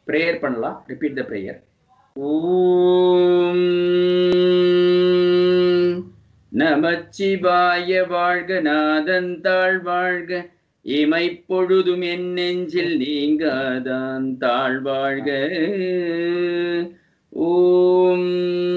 Prayer பண்ணலாம் repeat the prayer ஓம் நமச்சிவாய வாழ்க நாதன் தாழ் வாழ்க இமைப்பொழுதும் என் நெஞ்சில் நீங்காதான் தாழ் வாழ்க ஓம்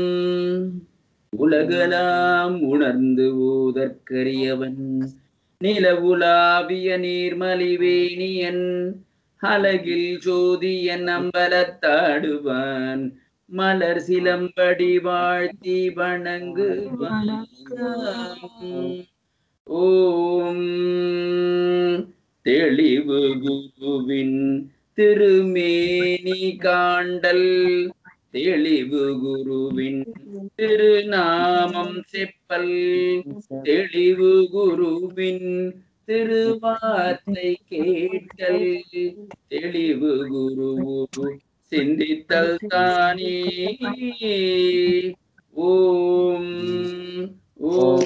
உலகலாம் உணர்ந்து ஊதற்கரியவன் நிலவுலாவிய நீர்மலிவேணியன் அலகில் ஜோதியன் அம்பலத்தாடுவான் மலர் சிலம்படி வாழ்த்தி வணங்குவான் ஓம் தெளிவு குருவின் திருமேனி காண்டல் தெளிவு குருவின் திருநாமம் செப்பல் தெளிவு குருவின் திருவார்த்தை கேட்டல் தெளிவு குரு சிந்தித்தல் தானே ஓம் ஓம்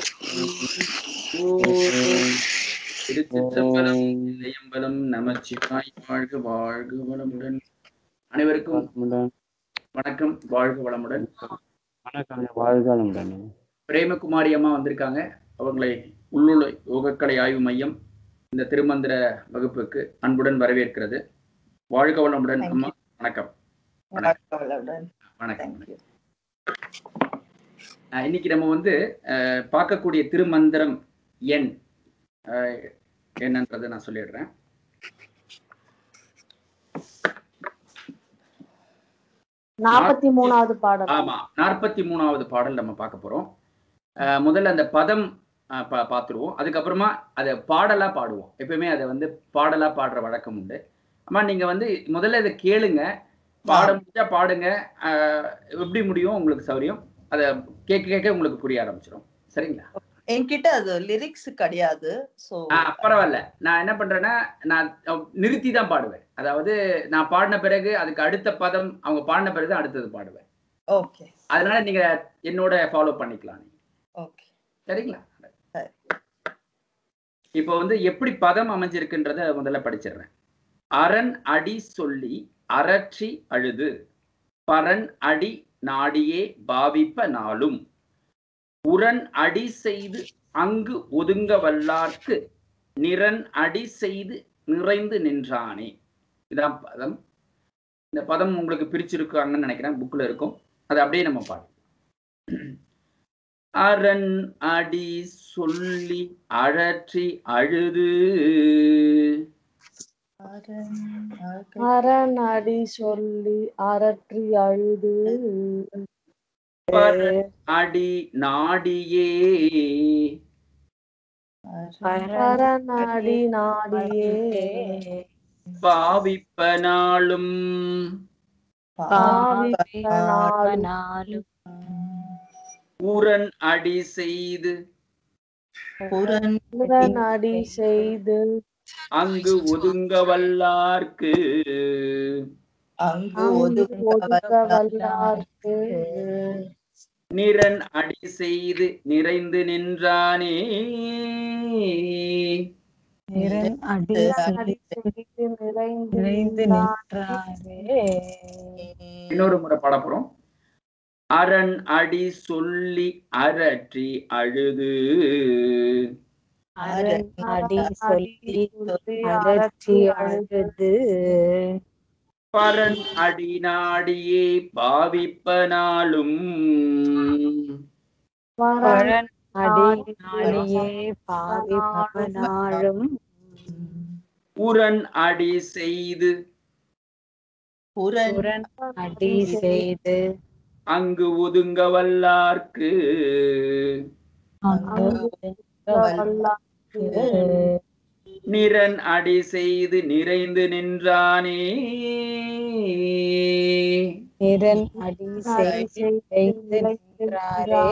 ஓம் திருச்சிற்றம்பலம் இளையம்பலம் நமச்சிவாய் வாழ்க வாழ்க வளமுடன் அனைவருக்கும் வணக்கம் வாழ்க வளமுடன் வணக்கம் வாழ்காலமுடன் பிரேமகுமாரி அம்மா வந்திருக்காங்க அவங்களை உள்ளுள்ள யோகக்கலை ஆய்வு மையம் இந்த திருமந்திர வகுப்புக்கு அன்புடன் வரவேற்கிறது வாழ்க வளமுடன் Thank அம்மா வணக்கம் வணக்கம் வணக்கம் தேங்க்யூ அஹ் இன்னைக்கு நம்ம வந்து அஹ், பார்க்கக்கூடிய திருமந்திரம் எண் அஹ், என்னன்றதை நான் சொல்லிடுறேன் நாற்பத்தி மூணாவது பாடல் ஆமா நாற்பத்தி மூணாவது பாடல் நம்ம பார்க்க போறோம் அஹ், முதல்ல அந்த பதம் அஹ், பா- பார்த்துருவோம் அதுக்கப்புறமா அதை பாடலா பாடுவோம் எப்பயுமே அதை வந்து பாடலா பாடுற வழக்கம் உண்டு அம்மா நீங்க வந்து முதல்ல இதை கேளுங்க பாட முடிஞ்சா பாடுங்க அஹ், எப்படி முடியும் உங்களுக்கு சௌரியம் அதை கேட்க கேட்க உங்களுக்கு புரிய ஆரம்பிச்சிடும் சரிங்களா என்கிட்ட அது லிரிக்ஸ் கிடையாது சோ ஆ, பரவாயில்ல நான் என்ன பண்றேன்னா நான் அஹ், நிறுத்தி தான் பாடுவேன் அதாவது நான் பாடின பிறகு அதுக்கு அடுத்த பதம் அவங்க பாடின பிறகு தான் அடுத்தது பாடுவேன் ஓகே அதனால நீங்க என்னோட ஃபாலோ பண்ணிக்கலாம் நீங்க ஓகே சரிங்களா சரி. இப்போ வந்து எப்படி பதம் அமைஞ்சிருக்குன்றத முதல்ல படிச்சிடுறேன் அரண் அடி சொல்லி அரற்றி அழுது பரன் அடி நாடியே பாவிப்ப நாளும் உரன் அடி செய்து அங்கு ஒதுங்க வல்லார்க்கு நிரன் அடி செய்து நிறைந்து நின்றானே இதான் பதம் இந்த பதம் உங்களுக்கு பிரிச்சிருக்காங்கன்னு நினைக்கிறேன் புக்ல இருக்கும் அது அப்படியே நம்ம பாடு அரண் அடி சொல்லி அழற்றி அழுது அரண் அடி சொல்லி அரற்றி அழுது பரன் அடி நாடியே அரண் அடி நாடியே பாவிப்ப நாளும் பாவிப்ப நாளும் உரன் அடி செய்து புரன் அரண் அடி செய்து அங்கு ஒதுங்க வல்லார்க்கு அங்கு அங்கு ஒதுங்க ஒதுங்க வல்லார்க்கு நிரன் அடி செய்து நிறைந்து நின்றானே நிரன் அடி அடி செய்து நிறைந்து நிறைந்து நின்றானே. இன்னொரு முறை பாட போறோம் அரண் அடி சொல்லி அரற்றி அழுது அரண் அடி சொல்லி அகற்றி அழுது பரன் அடி நாடியே பாவிப்ப நாளும் பழன் அடி நாடியே பாவிப்பவனாலும் உரன் அடி செய்து புரன் புறன் அடி செய்து அங்கு ஒதுங்க வல்லார்க்கு அங்கு வல்லார்க்கு நிரன் அடி செய்து நிறைந்து நின்றானே நிரன் அடி செய்து வைத்து நின்றாரே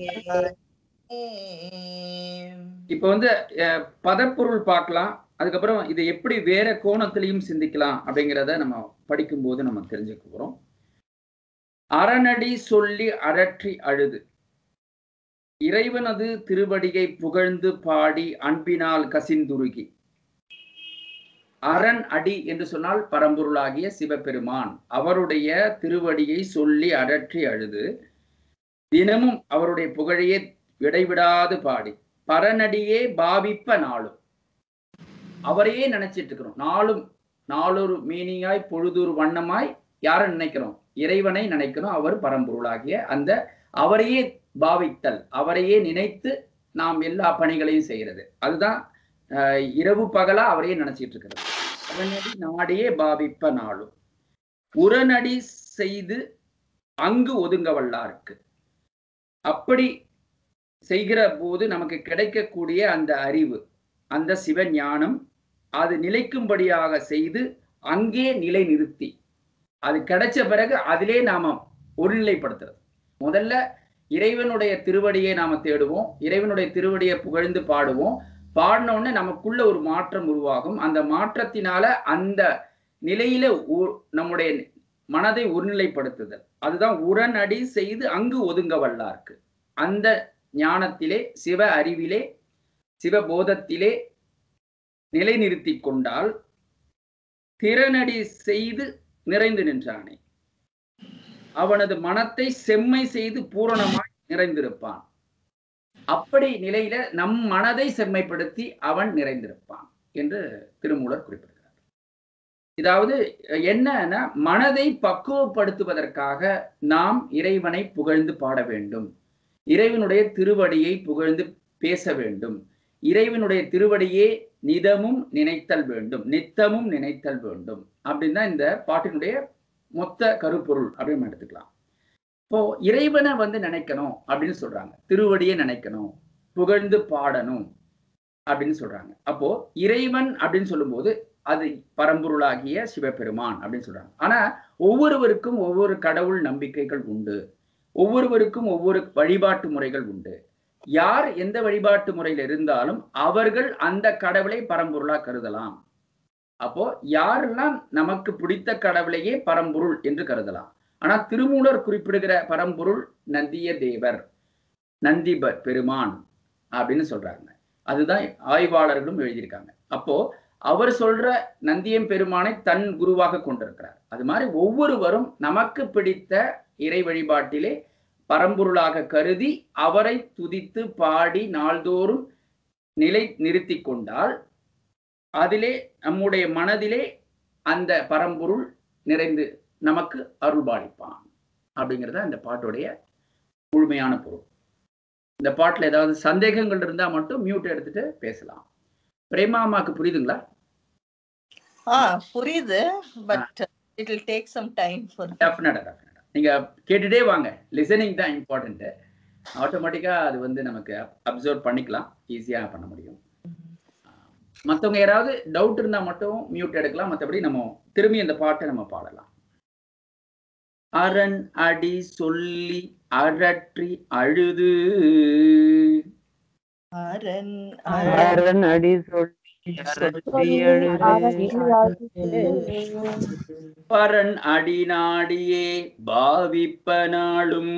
இப்ப வந்து அஹ், பதப்பொருள் பார்க்கலாம் அதுக்கப்புறம் இதை எப்படி வேற கோணத்திலையும் சிந்திக்கலாம் அப்படிங்கிறத நம்ம படிக்கும்போது நம்ம தெரிஞ்சுக்க போறோம் அரணடி சொல்லி அரற்றி அழுது இறைவனது திருவடியை புகழ்ந்து பாடி அன்பினால் கசிந்துருகி அரண் அடி என்று சொன்னால் பரம்பொருளாகிய சிவபெருமான் அவருடைய திருவடியை சொல்லி அடற்றி அழுது தினமும் அவருடைய புகழையே இடைவிடாது பாடி பரநடியே பாவிப்ப நாளும் அவரையே நினைச்சிட்டு இருக்கிறோம் நாளும் நாளொரு மீனியாய் பொழுதொரு வண்ணமாய் யாரை நினைக்கிறோம் இறைவனை நினைக்கிறோம் அவர் பரம்பொருளாகிய அந்த அவரையே பாவித்தல் அவரையே நினைத்து நாம் எல்லா பணிகளையும் செய்யறது அதுதான் அஹ், இரவு பகலா அவரையே நினைச்சிட்டு இருக்கிறது அவனடி நாடியே பாவிப்ப நாளும் உரநடி செய்து அங்கு ஒதுங்க வல்லாருக்கு அப்படி செய்கிற போது நமக்கு கிடைக்கக்கூடிய அந்த அறிவு அந்த சிவஞானம் அது நிலைக்கும்படியாக செய்து அங்கே நிலை நிறுத்தி அது கிடைச்ச பிறகு அதிலே நாம ஒருநிலைப்படுத்துறது முதல்ல இறைவனுடைய திருவடியை நாம தேடுவோம் இறைவனுடைய திருவடியை புகழ்ந்து பாடுவோம் பாடின உடனே நமக்குள்ள ஒரு மாற்றம் உருவாகும் அந்த மாற்றத்தினால அந்த நிலையில ஒ- நம்முடைய மனதை ஒருநிலைப்படுத்துதல் அதுதான் உரநடி செய்து அங்கு ஒதுங்க வல்லார்க்கு அந்த ஞானத்திலே சிவ அறிவிலே சிவபோதத்திலே நிலைநிறுத்தி கொண்டால் திறனடி செய்து நிறைந்து நின்றானே அவனது மனத்தை செம்மை செய்து பூரணமாய் நிறைந்திருப்பான் அப்படி நிலையில நம் மனதை செம்மைப்படுத்தி அவன் நிறைந்திருப்பான் என்று திருமூலர் குறிப்பிடுகிறார் இதாவது என்னன்னா மனதை பக்குவப்படுத்துவதற்காக நாம் இறைவனை புகழ்ந்து பாட வேண்டும் இறைவனுடைய திருவடியை புகழ்ந்து பேச வேண்டும் இறைவனுடைய திருவடியே நிதமும் நினைத்தல் வேண்டும் நித்தமும் நினைத்தல் வேண்டும் அப்படின்னு தான் இந்த பாட்டினுடைய மொத்த கருப்பொருள் அப்படின்னு நம்ம எடுத்துக்கலாம் இப்போ இறைவனை வந்து நினைக்கணும் அப்படின்னு சொல்றாங்க திருவடியை நினைக்கணும் புகழ்ந்து பாடணும் அப்படின்னு சொல்றாங்க அப்போ இறைவன் அப்படின்னு சொல்லும்போது அது பரம்பொருளாகிய சிவபெருமான் அப்படின்னு சொல்றாங்க ஆனா ஒவ்வொருவருக்கும் ஒவ்வொரு கடவுள் நம்பிக்கைகள் உண்டு ஒவ்வொருவருக்கும் ஒவ்வொரு வழிபாட்டு முறைகள் உண்டு யார் எந்த வழிபாட்டு முறையில் இருந்தாலும் அவர்கள் அந்த கடவுளை பரம்பொருளா கருதலாம் அப்போ யாரெல்லாம் நமக்கு பிடித்த கடவுளையே பரம்பொருள் என்று கருதலாம் ஆனா திருமூலர் குறிப்பிடுகிற பரம்பொருள் நந்திய தேவர் நந்தி ப- பெருமான் அப்படின்னு சொல்றாங்க அதுதான் ஆய்வாளர்களும் எழுதியிருக்காங்க அப்போ அவர் சொல்ற நந்தியம் பெருமானை தன் குருவாக கொண்டிருக்கிறார் அது மாதிரி ஒவ்வொருவரும் நமக்கு பிடித்த இறை வழிபாட்டிலே பரம்பொருளாக கருதி அவரை துதித்து பாடி நாள்தோறும் நிலை நிறுத்தி கொண்டால் அதிலே நம்முடைய மனதிலே அந்த பரம்பொருள் நிறைந்து நமக்கு அருள்பாலிப்பான் அப்படிங்கிறது தான் இந்த பாட்டுடைய முழுமையான பொருள் இந்த பாட்டுல ஏதாவது சந்தேகங்கள் இருந்தா மட்டும் மியூட் எடுத்துட்டு பேசலாம் பிரேமாமாக்கு புரியுதுங்களா ஆ புரியுது but it will take some time for டெஃபினட்டா டெஃபினட்டா நீங்க கேட்டுட்டே வாங்க லிசனிங் தான் இம்பார்ட்டன்ட் ஆட்டோமேட்டிக்கா அது வந்து நமக்கு அப்சர்வ் பண்ணிக்கலாம் ஈஸியா பண்ண முடியும் மத்தவங்க யாராவது டவுட் இருந்தா மட்டும் மியூட் எடுக்கலாம் மத்தபடி நம்ம திரும்பி அந்த பாட்டை நம்ம பாடலாம் அரண் அடி சொல்லி அரற்றி அழுது அரண் அரண் அடி சொல்லி அரற்றி அரற்றி அழுது பரன் அடி நாடியே பாவிப்ப நாளும்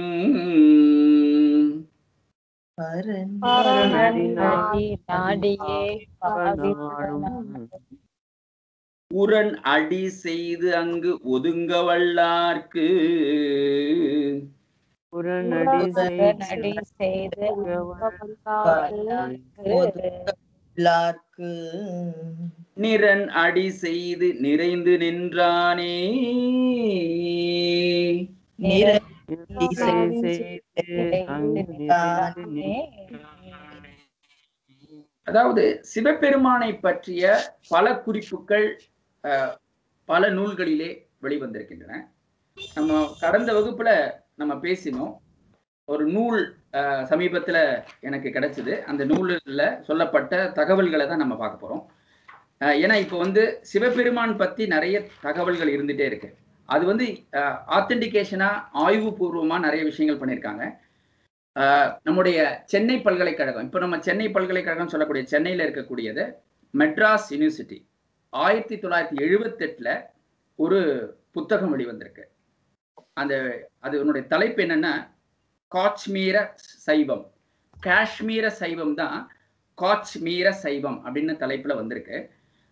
அரண் அடி நாடி நாடியே நாளும் உரன் அடி செய்து அங்கு ஒதுங்க வல்லார்க்கு புறநடி நடி செய்து எல்லாருக்கு நிரன் அடி செய்து நிறைந்து நின்றானே நிறை செய்து அங்கு நிறைந்து நின்றானே. அதாவது சிவபெருமானை பற்றிய பல குறிப்புகள் அஹ், பல நூல்களிலே வெளிவந்திருக்கின்றன நம்ம கடந்த வகுப்புல நம்ம பேசினோம் ஒரு நூல் அஹ், சமீபத்துல எனக்கு கிடைச்சது அந்த நூலில் சொல்லப்பட்ட தகவல்களை தான் நம்ம பார்க்க போறோம் அஹ், ஏன்னா இப்போ வந்து சிவபெருமான் பத்தி நிறைய தகவல்கள் இருந்துட்டே இருக்கு அது வந்து ஆத்தென்டிகேஷனா ஆய்வுபூர்வமா நிறைய விஷயங்கள் பண்ணியிருக்காங்க அஹ், நம்முடைய சென்னை பல்கலைக்கழகம் இப்போ நம்ம சென்னை பல்கலைக்கழகம் சொல்லக்கூடிய சென்னையில் இருக்கக்கூடியது மெட்ராஸ் யூனிவர்சிட்டி ஆயிரத்தி தொள்ளாயிரத்தி எழுபத்தெட்டுல ஒரு புத்தகம் வெளிவந்திருக்கு அந்த அதனுடைய தலைப்பு என்னன்னா காஷ்மீர சைவம் காஷ்மீர சைவம் தான் காஷ்மீர சைவம் அப்படின்னு தலைப்புல வந்திருக்கு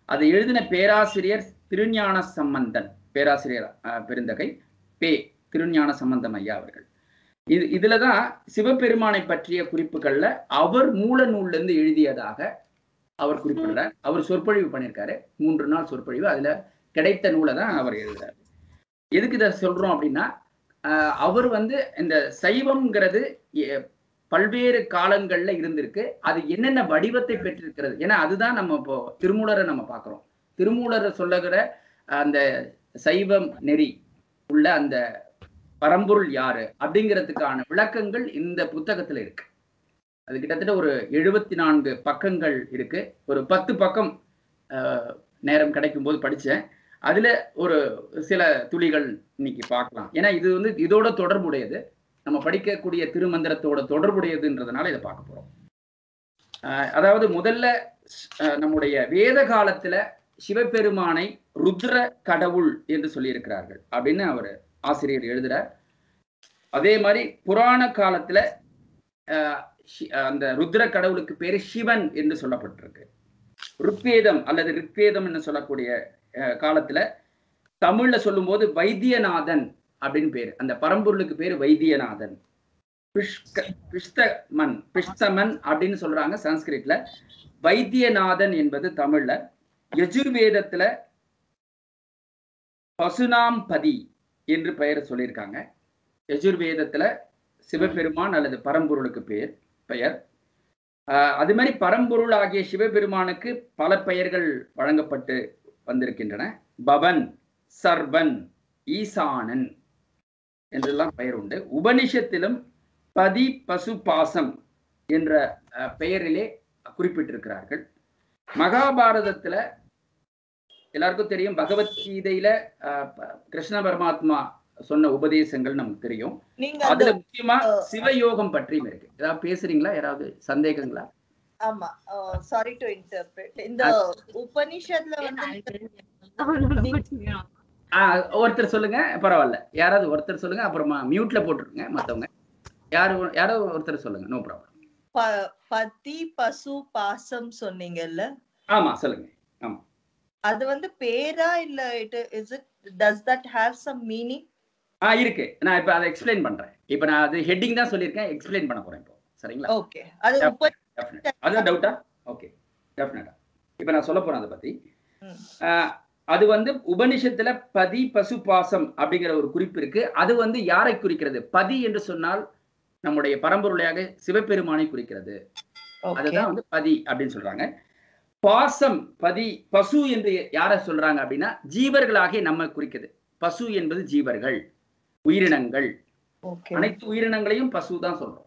அதை எழுதின பேராசிரியர் திருஞான சம்பந்தன் பேராசிரியர் அஹ், பெருந்தகை பே திருஞான சம்பந்தம் ஐயா அவர்கள் இது இதுலதான் சிவபெருமானை பற்றிய குறிப்புகள்ல அவர் மூல நூல்ல இருந்து எழுதியதாக அவர் குறிப்பிடுறார் அவர் சொற்பொழிவு பண்ணியிருக்காரு மூன்று நாள் சொற்பொழிவு அதுல கிடைத்த நூலை தான் அவர் எழுதுறாரு எதுக்கு இதை சொல்றோம் அப்படின்னா ஆஹ் அவர் வந்து இந்த சைவம்ங்கிறது எ- பல்வேறு காலங்கள்ல இருந்திருக்கு அது என்னென்ன வடிவத்தை பெற்றிருக்கிறது ஏன்னா அதுதான் நம்ம இப்போ திருமூலரை நம்ம பார்க்கிறோம் திருமூலரை சொல்லுகிற அந்த சைவம் நெறி உள்ள அந்த பரம்பொருள் யாரு அப்படிங்கிறதுக்கான விளக்கங்கள் இந்த புத்தகத்துல இருக்கு அது கிட்டத்தட்ட ஒரு எழுபத்தி நான்கு பக்கங்கள் இருக்கு ஒரு பத்து பக்கம் ஆஹ், நேரம் கிடைக்கும் போது படிச்சேன் அதுல ஒரு சில துளிகள் இன்னைக்கு பார்க்கலாம் ஏன்னா இது வந்து இதோட தொடர்புடையது நம்ம படிக்கக்கூடிய திருமந்திரத்தோட தொடர்புடையதுன்றதுனால இதை பார்க்க போறோம் ஆஹ், அதாவது முதல்ல ஆஹ், நம்முடைய வேத காலத்துல சிவபெருமானை ருத்ர கடவுள் என்று சொல்லியிருக்கிறார்கள் அப்படின்னு அவர் ஆசிரியர் எழுதுறார் அதே மாதிரி புராண காலத்துல ஆஹ், ஷி- அந்த ருத்ர கடவுளுக்கு பேரு சிவன் என்று சொல்லப்பட்டிருக்கு ருக்வேதம் அல்லது ரிக்வேதம் என்று சொல்லக்கூடிய அஹ், காலத்துல தமிழ்ல சொல்லும்போது வைத்தியநாதன் அப்படின்னு பேரு அந்த பரம்பொருளுக்கு பேரு வைத்தியநாதன் பிஷ்க பிஷ்தமன் பிஷ்தமன் அப்படின்னு சொல்றாங்க சன்ஸ்கிரிட்ல வைத்தியநாதன் என்பது தமிழ்ல யஜுர்வேதத்துல பசுனாம்பதி என்று பெயர் சொல்லியிருக்காங்க யஜுர்வேதத்துல சிவபெருமான் அல்லது பரம்பொருளுக்கு பேர் பெயர் ஆஹ் அது மாதிரி பரம்பொருள் ஆகிய சிவபெருமானுக்கு பல பெயர்கள் வழங்கப்பட்டு வந்திருக்கின்றன பவன் சர்வன் ஈசானன் என்றெல்லாம் பெயர் உண்டு உபனிஷத்திலும் பதி பசு பாசம் என்ற அஹ், பெயரிலே குறிப்பிட்டிருக்கிறார்கள் மகாபாரதத்துல எல்லாருக்கும் தெரியும் பகவத்கீதையில அஹ், ப- கிருஷ்ண பரமாத்மா சொன்ன உபதேசங்கள் நமக்கு தெரியும் நீங்க அந்த அதுல முக்கியமா சிவயோகம் பற்றியும் இருக்கு ஏதாவது பேசுறீங்களா யாராவது சந்தேகங்களா ஆமா சாரி டு இன்டர்பிரட் இந்த உபனிஷத்ல வந்து ஆஹ் ஒருத்தர் சொல்லுங்க பரவாயில்ல யாராவது ஒருத்தர் சொல்லுங்க அப்புறமா மியூட்ல போட்டுருங்க மத்தவங்க யாரு யாரோ ஒருத்தர் சொல்லுங்க நோ ப்ராப்ளம் ப- பதி பசு பாசம் சொன்னீங்கல்ல ஆமா சொல்லுங்க அது வந்து பேரா இல்ல it is it does that have some meaning ஆ இருக்கு நான் இப்ப அதை எக்ஸ்பிளைன் பண்றேன் இப்ப நான் அது ஹெட்டிங் தான் சொல்லியிருக்கேன் எக்ஸ்பிளைன் பண்ண போறேன் இப்போ சரிங்களா ஓகே அது Yeah. உப டெஃபினட் அதான் டவுட்டா ஓகே டெஃபினட்டா இப்ப நான் சொல்ல போறேன் அதை பத்தி ம். ஆஹ் அது வந்து உபனிஷத்துல பதி பசு பாசம் அப்படிங்கிற ஒரு குறிப்பு இருக்கு அது வந்து யாரை குறிக்கிறது பதி என்று சொன்னால் நம்முடைய பரம்பொருளையாக சிவபெருமானை குறிக்கிறது ஓகே அதுதான் வந்து பதி அப்படின்னு சொல்றாங்க பாசம் பதி பசு என்று யாரை சொல்றாங்க அப்படின்னா ஜீவர்களாகிய நம்ம குறிக்குது பசு என்பது ஜீவர்கள் உயிரினங்கள் ஓகே அனைத்து உயிரினங்களையும் பசு தான் சொல்றோம்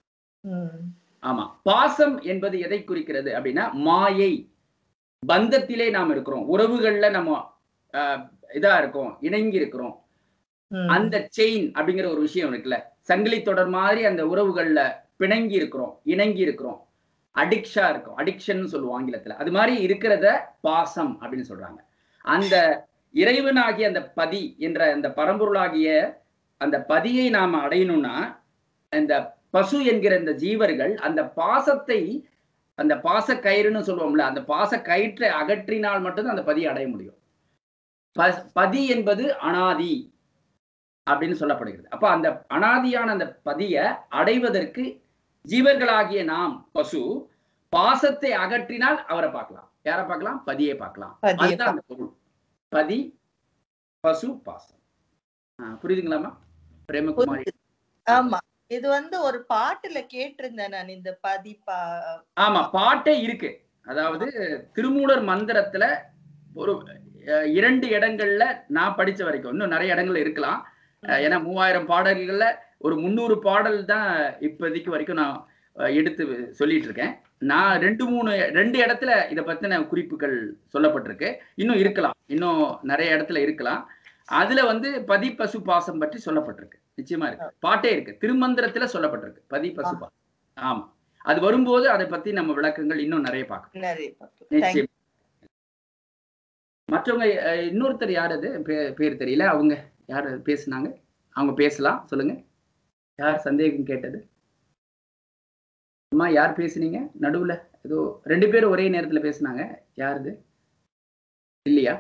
ம் ஆமா பாசம் என்பது எதை குறிக்கிறது அப்படின்னா மாயை பந்தத்திலே நாம் இருக்கிறோம் உறவுகள்ல நம்ம ஆஹ், இதா இருக்கோம் இணங்கி இருக்கிறோம் ம். அந்த செயின் அப்படிங்கிற ஒரு விஷயம் இருக்குல்ல சங்கிலி தொடர் மாதிரி அந்த உறவுகள்ல பிணங்கி இருக்கிறோம் இணங்கி இருக்கிறோம் அடிக்ஷா இருக்கும் அடிக்ஷன் சொல்லுவோம் ஆங்கிலத்துல அது மாதிரி இருக்கிறத பாசம் அப்படின்னு சொல்றாங்க அந்த இறைவனாகிய அந்த பதி என்ற அந்த பரம்பொருளாகிய அந்த பதியை நாம அடையணும்னா அந்த பசு என்கிற இந்த ஜீவர்கள் அந்த பாசத்தை அந்த பாச கயிறுன்னு சொல்லுவோம்ல அந்த பாச கயிற்றை அகற்றினால் மட்டும்தான் அந்த பதியை அடைய முடியும் ப- பதி என்பது அனாதி அப்படின்னு சொல்லப்படுகிறது அப்ப அந்த அனாதியான அந்த பதிய அடைவதற்கு ஜீவர்களாகிய நாம் பசு பாசத்தை அகற்றினால் அவரை பார்க்கலாம் யாரை பார்க்கலாம் பதியை பார்க்கலாம் பதியை அதுதான் அந்த பொருள் பதி பசு பாசம் ஆ, புரியுதுங்களாமா பிரேமகுமாரி ஆமா இது வந்து ஒரு பாட்டுல கேட்டிருந்தேன் நான் இந்த பதி பா ஆமா பாட்டே இருக்கு அதாவது திருமூலர் மந்திரத்துல ஒரு அஹ், இரண்டு இடங்கள்ல நான் படிச்ச வரைக்கும் இன்னும் நிறைய இடங்கள் இருக்கலாம் அஹ், ஏன்னா மூவாயிரம் பாடல்கள்ல ஒரு முந்நூறு பாடல் தான் இப்போதைக்கு வரைக்கும் நான் அஹ், எடுத்து சொல்லிட்டு இருக்கேன் நான் ரெண்டு மூணு ரெண்டு இடத்துல இதை பத்தின குறிப்புகள் சொல்லப்பட்டிருக்கு இன்னும் இருக்கலாம் இன்னும் நிறைய இடத்துல இருக்கலாம் அதுல வந்து பதி பசு பாசம் பற்றி சொல்லப்பட்டிருக்கு நிச்சயமா இருக்கு பாட்டே இருக்கு திருமந்திரத்துல சொல்லப்பட்டிருக்கு பதி பசு பாசம் ஆமா அது வரும்போது அதை பத்தி நம்ம விளக்கங்கள் இன்னும் நிறைய பார்க்கலாம் நிறைய பார்க்கலாம். Thank நிச்சயம் மற்றவங்க அஹ், இன்னொருத்தர் யார் அது பே- பேர் தெரியல அவங்க யார் பேசுனாங்க அவங்க பேசலாம் சொல்லுங்க யார் சந்தேகம் கேட்டது அம்மா யார் பேசுனீங்க நடுவுல ஏதோ ரெண்டு பேரும் ஒரே நேரத்துல பேசுனாங்க யாருது இல்லையா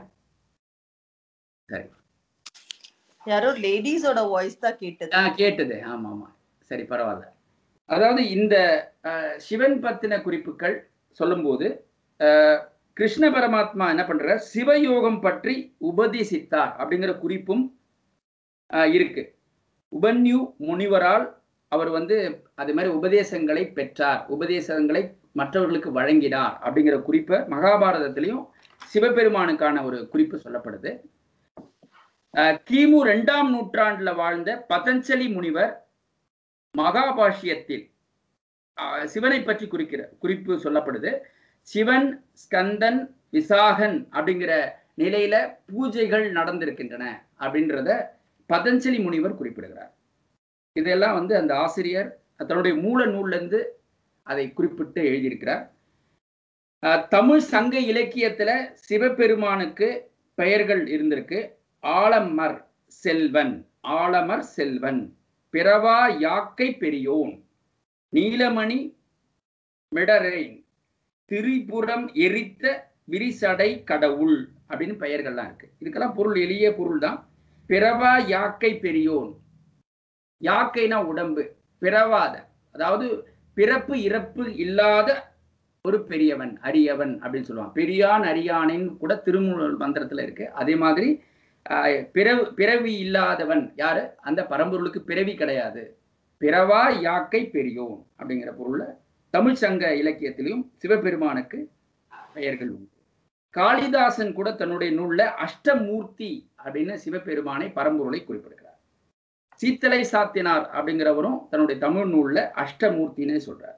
யாரோ லேடிஸோட வாய்ஸ் தான் கேட்டது ஆ கேட்டது ஆமா ஆமா சரி பரவாயில்ல அதாவது இந்த அஹ், சிவன் பத்தின குறிப்புகள் சொல்லும்போது அஹ், கிருஷ்ண பரமாத்மா என்ன பண்றார் சிவயோகம் பற்றி உபதேசித்தார் அப்படிங்கிற குறிப்பும் அஹ், இருக்கு உபன்யு முனிவரால் அவர் வந்து அது மாதிரி உபதேசங்களை பெற்றார் உபதேசங்களை மற்றவர்களுக்கு வழங்கினார் அப்படிங்கிற குறிப்பை மகாபாரதத்திலையும் சிவபெருமானுக்கான ஒரு குறிப்பு சொல்லப்படுது அஹ், கிமு ரெண்டாம் நூற்றாண்டுல வாழ்ந்த பதஞ்சலி முனிவர் மகாபாஷ்யத்தில் அஹ், சிவனை பற்றி குறிக்கிற குறிப்பு சொல்லப்படுது சிவன் ஸ்கந்தன் விசாகன் அப்படிங்கிற நிலையில பூஜைகள் நடந்திருக்கின்றன அப்படின்றத பதஞ்சலி முனிவர் குறிப்பிடுகிறார் இதெல்லாம் வந்து அந்த ஆசிரியர் தன்னுடைய மூல நூல்ல இருந்து அதை குறிப்பிட்டு எழுதியிருக்கிறார் அஹ், தமிழ் சங்க இலக்கியத்துல சிவபெருமானுக்கு பெயர்கள் இருந்திருக்கு ஆலமர் செல்வன் ஆலமர் செல்வன் பிறவா யாக்கை பெரியோன் நீலமணி மிடரை திரிபுரம் எரித்த விரிசடை கடவுள் அப்படின்னு பெயர்கள்லாம் இருக்கு இதுக்கெல்லாம் பொருள் எளிய பொருள் தான் பிறவா யாக்கை பெரியோன் யாக்கைனா உடம்பு பிறவாத அதாவது பிறப்பு இறப்பு இல்லாத ஒரு பெரியவன் அரியவன் அப்படின்னு சொல்லுவான் பெரியான் அரியானின்னு கூட திருமூலர் மந்திரத்துல இருக்கு அதே மாதிரி ஆஹ், பிறவு பிறவி இல்லாதவன் யாரு அந்த பரம்பொருளுக்கு பிறவி கிடையாது பிறவா யாக்கை பெரியோன் அப்படிங்கிற பொருள்ல தமிழ் சங்க இலக்கியத்திலையும் சிவபெருமானுக்கு பெயர்கள் உண்டு காளிதாசன் கூட தன்னுடைய நூல்ல அஷ்டமூர்த்தி அப்படின்னு சிவபெருமானை பரம்பொருளை குறிப்பிடுகிறார் சீத்தலை சாத்தினார் அப்படிங்கிறவரும் தன்னுடைய தமிழ் நூல்ல அஷ்டமூர்த்தினே சொல்றார்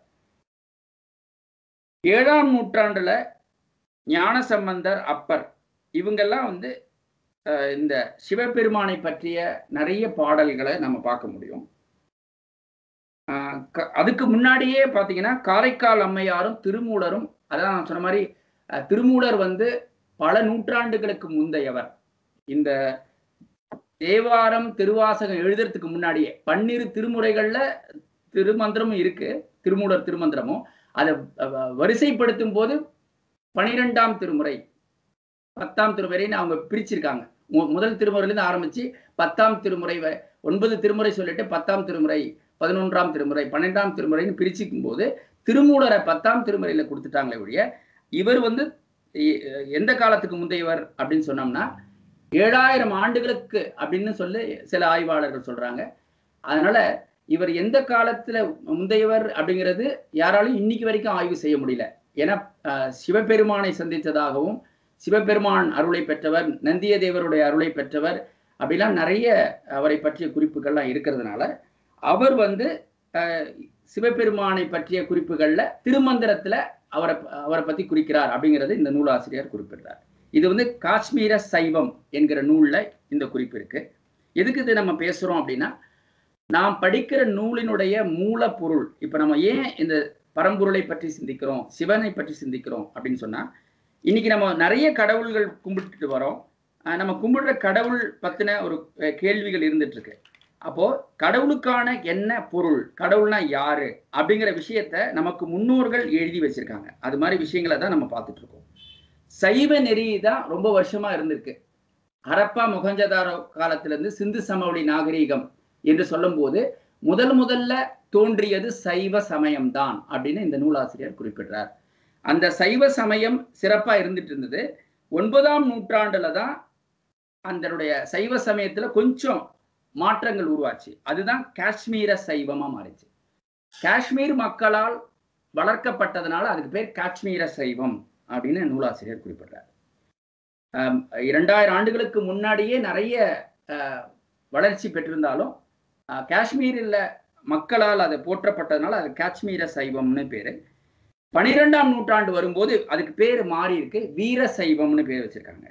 ஏழாம் நூற்றாண்டுல ஞானசம்பந்தர் அப்பர் இவங்கெல்லாம் வந்து அஹ், இந்த சிவபெருமானை பற்றிய நிறைய பாடல்களை நம்ம பார்க்க முடியும் ஆஹ் க- அதுக்கு முன்னாடியே பார்த்தீங்கன்னா காரைக்கால் அம்மையாரும் திருமூலரும் அதான் நான் சொன்ன மாதிரி அஹ், திருமூலர் வந்து பல நூற்றாண்டுகளுக்கு முந்தையவர் இந்த தேவாரம் திருவாசகம் எழுதுறதுக்கு முன்னாடியே பன்னிரு திருமுறைகள்ல திருமந்திரமும் இருக்கு திருமூலர் திருமந்திரமும் அதை அஹ், வரிசைப்படுத்தும் போது பனிரெண்டாம் திருமுறை பத்தாம் திருமுறைன்னு அவங்க பிரிச்சிருக்காங்க மு- முதல் திருமுறையிலேருந்து ஆரம்பிச்சு பத்தாம் திருமுறை வ- ஒன்பது திருமுறை சொல்லிட்டு பத்தாம் திருமுறை பதினொன்றாம் திருமுறை பன்னெண்டாம் திருமுறைன்னு பிரிச்சுக்கும் போது திருமூலரை பத்தாம் திருமுறையில கொடுத்துட்டாங்களே ஒழிய இவர் வந்து எ- எந்த காலத்துக்கு முந்தையவர் அப்படின்னு சொன்னோம்னா ஏழாயிரம் ஆண்டுகளுக்கு அப்படின்னு சொல்லி சில ஆய்வாளர்கள் சொல்றாங்க அதனால இவர் எந்த காலத்துல முந்தையவர் அப்படிங்கிறது யாராலும் இன்னைக்கு வரைக்கும் ஆய்வு செய்ய முடியல ஏன்னா அஹ், சிவபெருமானை சந்தித்ததாகவும் சிவபெருமான் அருளை பெற்றவர் நந்திய தேவருடைய அருளை பெற்றவர் அப்படிலாம் நிறைய அவரை பற்றிய குறிப்புகள்லாம் இருக்கிறதுனால அவர் வந்து அஹ், சிவபெருமானை பற்றிய குறிப்புகள்ல திருமந்திரத்துல அவரை அவரை பத்தி குறிக்கிறார் அப்படிங்கிறது இந்த நூலாசிரியர் குறிப்பிடுறார் இது வந்து காஷ்மீர சைவம் என்கிற நூல்ல இந்த குறிப்பு இருக்கு எதுக்கு இது நம்ம பேசுறோம் அப்படின்னா நாம் படிக்கிற நூலினுடைய மூலப்பொருள் இப்ப நம்ம ஏன் இந்த பரம்பொருளை பற்றி சிந்திக்கிறோம் சிவனை பற்றி சிந்திக்கிறோம் அப்படின்னு சொன்னா இன்னைக்கு நம்ம நிறைய கடவுள்கள் கும்பிட்டுட்டு வரோம் அஹ் நம்ம கும்பிடுற கடவுள் பத்தின ஒரு அஹ், கேள்விகள் இருந்துட்டு இருக்கு அப்போ கடவுளுக்கான என்ன பொருள் கடவுள்னா யாரு அப்படிங்கிற விஷயத்த நமக்கு முன்னோர்கள் எழுதி வச்சிருக்காங்க அது மாதிரி விஷயங்களை தான் நம்ம பார்த்துட்டு இருக்கோம் சைவ நெறி தான் ரொம்ப வருஷமா இருந்திருக்கு ஹரப்பா முகஞ்சதாரோ காலத்துல இருந்து சிந்து சமவெளி நாகரீகம் என்று சொல்லும்போது முதல் முதல்ல தோன்றியது சைவ சமயம்தான் அப்படின்னு இந்த நூலாசிரியர் குறிப்பிடுறார் அந்த சைவ சமயம் சிறப்பா இருந்துட்டு இருந்தது ஒன்பதாம் நூற்றாண்டுல தான் அதனுடைய சைவ சமயத்துல கொஞ்சம் மாற்றங்கள் உருவாச்சு அதுதான் காஷ்மீர சைவமா மாறிச்சு காஷ்மீர் மக்களால் வளர்க்கப்பட்டதுனால அதுக்கு பேர் காஷ்மீர சைவம் அப்படின்னு நூலாசிரியர் குறிப்பிடுறார் ஆம், இரண்டாயிரம் ஆண்டுகளுக்கு முன்னாடியே நிறைய அஹ், வளர்ச்சி பெற்றிருந்தாலும் அஹ், காஷ்மீரில் மக்களால் அது போற்றப்பட்டதுனால அது காஷ்மீர சைவம்னு பேரு பனிரெண்டாம் நூற்றாண்டு வரும்போது அதுக்கு பேர் மாறி இருக்கு வீர சைவம்னு பேர் வச்சிருக்காங்க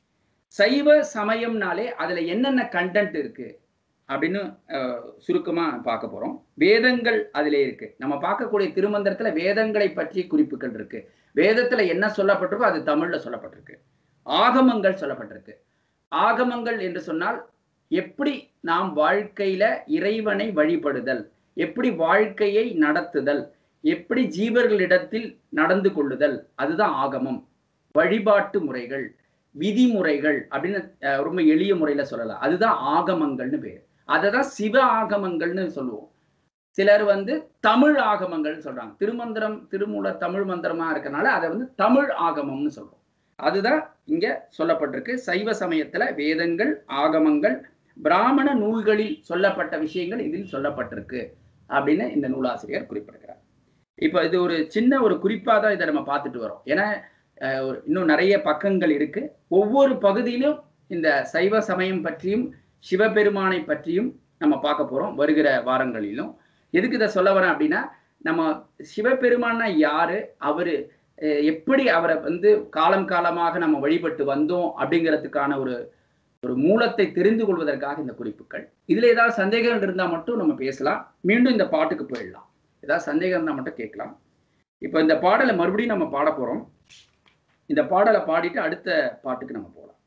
சைவ சமயம்னாலே அதுல என்னென்ன கண்டென்ட் இருக்கு அப்படின்னு அஹ், சுருக்கமா பார்க்க போறோம் வேதங்கள் அதிலே இருக்கு நம்ம பார்க்கக்கூடிய திருமந்திரத்துல வேதங்களை பற்றிய குறிப்புகள் இருக்கு வேதத்துல என்ன சொல்லப்பட்டிருக்கோ அது தமிழ்ல சொல்லப்பட்டிருக்கு ஆகமங்கள் சொல்லப்பட்டிருக்கு ஆகமங்கள் என்று சொன்னால் எப்படி நாம் வாழ்க்கையில இறைவனை வழிபடுதல் எப்படி வாழ்க்கையை நடத்துதல் எப்படி ஜீவர்களிடத்தில் நடந்து கொள்ளுதல் அதுதான் ஆகமம் வழிபாட்டு முறைகள் விதிமுறைகள் அப்படின்னு அஹ், ரொம்ப எளிய முறையில சொல்லலாம் அதுதான் ஆகமங்கள்னு பேரு அதை தான் சிவ ஆகமங்கள்னு சொல்லுவோம் சிலர் வந்து தமிழ் ஆகமங்கள்னு சொல்றாங்க திருமந்திரம் திருமூல தமிழ் மந்திரமா இருக்கனால அதை வந்து தமிழ் ஆகமம்னு சொல்றோம் அதுதான் இங்க சொல்லப்பட்டிருக்கு சைவ சமயத்துல வேதங்கள் ஆகமங்கள் பிராமண நூல்களில் சொல்லப்பட்ட விஷயங்கள் இதில் சொல்லப்பட்டிருக்கு அப்படின்னு இந்த நூலாசிரியர் குறிப்பிடுகிறார் இப்போ இது ஒரு சின்ன ஒரு குறிப்பா தான் இதை நம்ம பார்த்துட்டு வரோம் ஏன்னா அஹ், ஒரு- இன்னும் நிறைய பக்கங்கள் இருக்கு ஒவ்வொரு பகுதியிலும் இந்த சைவ சமயம் பற்றியும் சிவபெருமானை பற்றியும் நம்ம பார்க்க போறோம் வருகிற வாரங்களிலும் எதுக்கு இதை சொல்ல வரேன் அப்படின்னா நம்ம சிவபெருமான்னா யாரு அவரு அஹ், எப்படி அவரை வந்து காலம் காலமாக நம்ம வழிபட்டு வந்தோம் அப்படிங்கிறதுக்கான ஒரு ஒரு மூலத்தை தெரிந்து கொள்வதற்காக இந்த குறிப்புகள் இதுல ஏதாவது சந்தேகங்கள் இருந்தா மட்டும் நம்ம பேசலாம் மீண்டும் இந்த பாட்டுக்கு போயிடலாம் ஏதாவது சந்தேகம் இருந்தா மட்டும் கேட்கலாம் இப்போ இந்த பாடலை மறுபடியும் நம்ம பாட போறோம் இந்த பாடலை பாடிட்டு அடுத்த பாட்டுக்கு நம்ம போகலாம்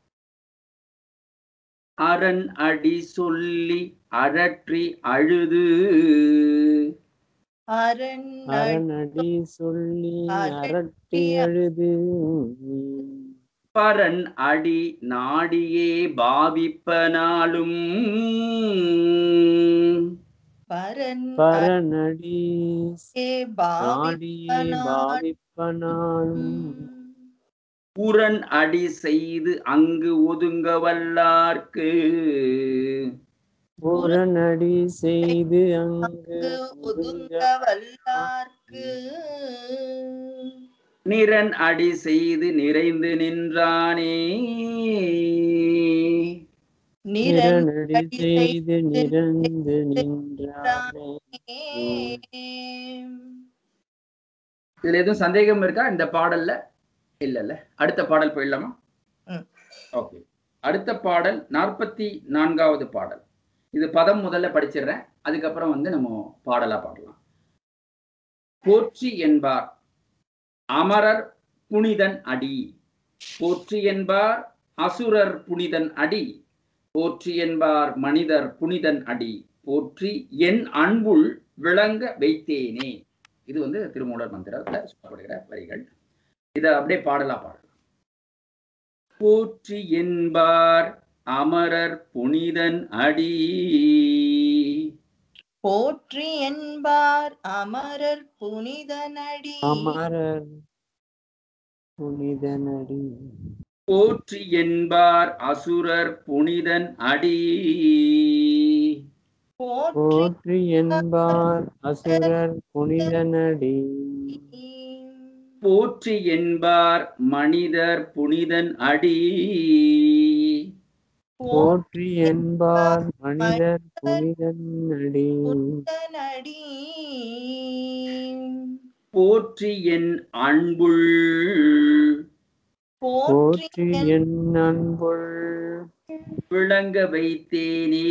அரண் அடி சொல்லி அழற்றி அழுது அரண் அரணடி சொல்லி அரட்டி அரட்டி அழுது பரன் அடி நாடியே பாவிப்பனாலும் பரன் பரநடி அடியே நாடியே பாவிப்பனாலும் புறன் அடி செய்து அங்கு ஒதுங்க வல்லார்க்கு புறநடி செய்து அங்கு அங்கு ஒதுங்க வல்லார்க்கு நிரன் அடி செய்து நிறைந்து நின்றானே நிரன் நிரநடி செய்து நிறந்து நின்றானே இதுல எதுவும் சந்தேகம் இருக்கா இந்த பாடல்ல இல்ல இல்ல அடுத்த பாடல் போயிடலாமா ம். ஓகே அடுத்த பாடல் நாற்பத்தி நான்காவது பாடல் இது பதம் முதல்ல படிச்சிடுறேன் அதுக்கப்புறம் வந்து நம்ம பாடலா பாடலாம் போற்றி என்பார் அமரர் புனிதன் அடி போற்றி என்பார் அசுரர் புனிதன் அடி போற்றி என்பார் மனிதர் புனிதன் அடி போற்றி என் அன்புள் விளங்க வைத்தேனே இது வந்து திருமூலர் மந்திரத்துல சொல்லப்படுகிற வரிகள் இத அப்படியே பாடலா பாடலாம் போற்றி என்பார் அமரர் புனிதன் அடி போற்றி என்பார் அமரர் புனிதனடி அமரர் புனிதனடி போற்றி என்பார் அசுரர் புனிதன் அடி போற்றி போற்றி என்பார் அசுரர் புனிதனடி போற்றி என்பார் மனிதர் புனிதன் அடி போற்றி என்பார் மனிதர் புனிதனடி புனிதனடி போற்றி என் அன்புள் போற்றி போற்றி என் அன்புள் விளங்க வைத்தேனே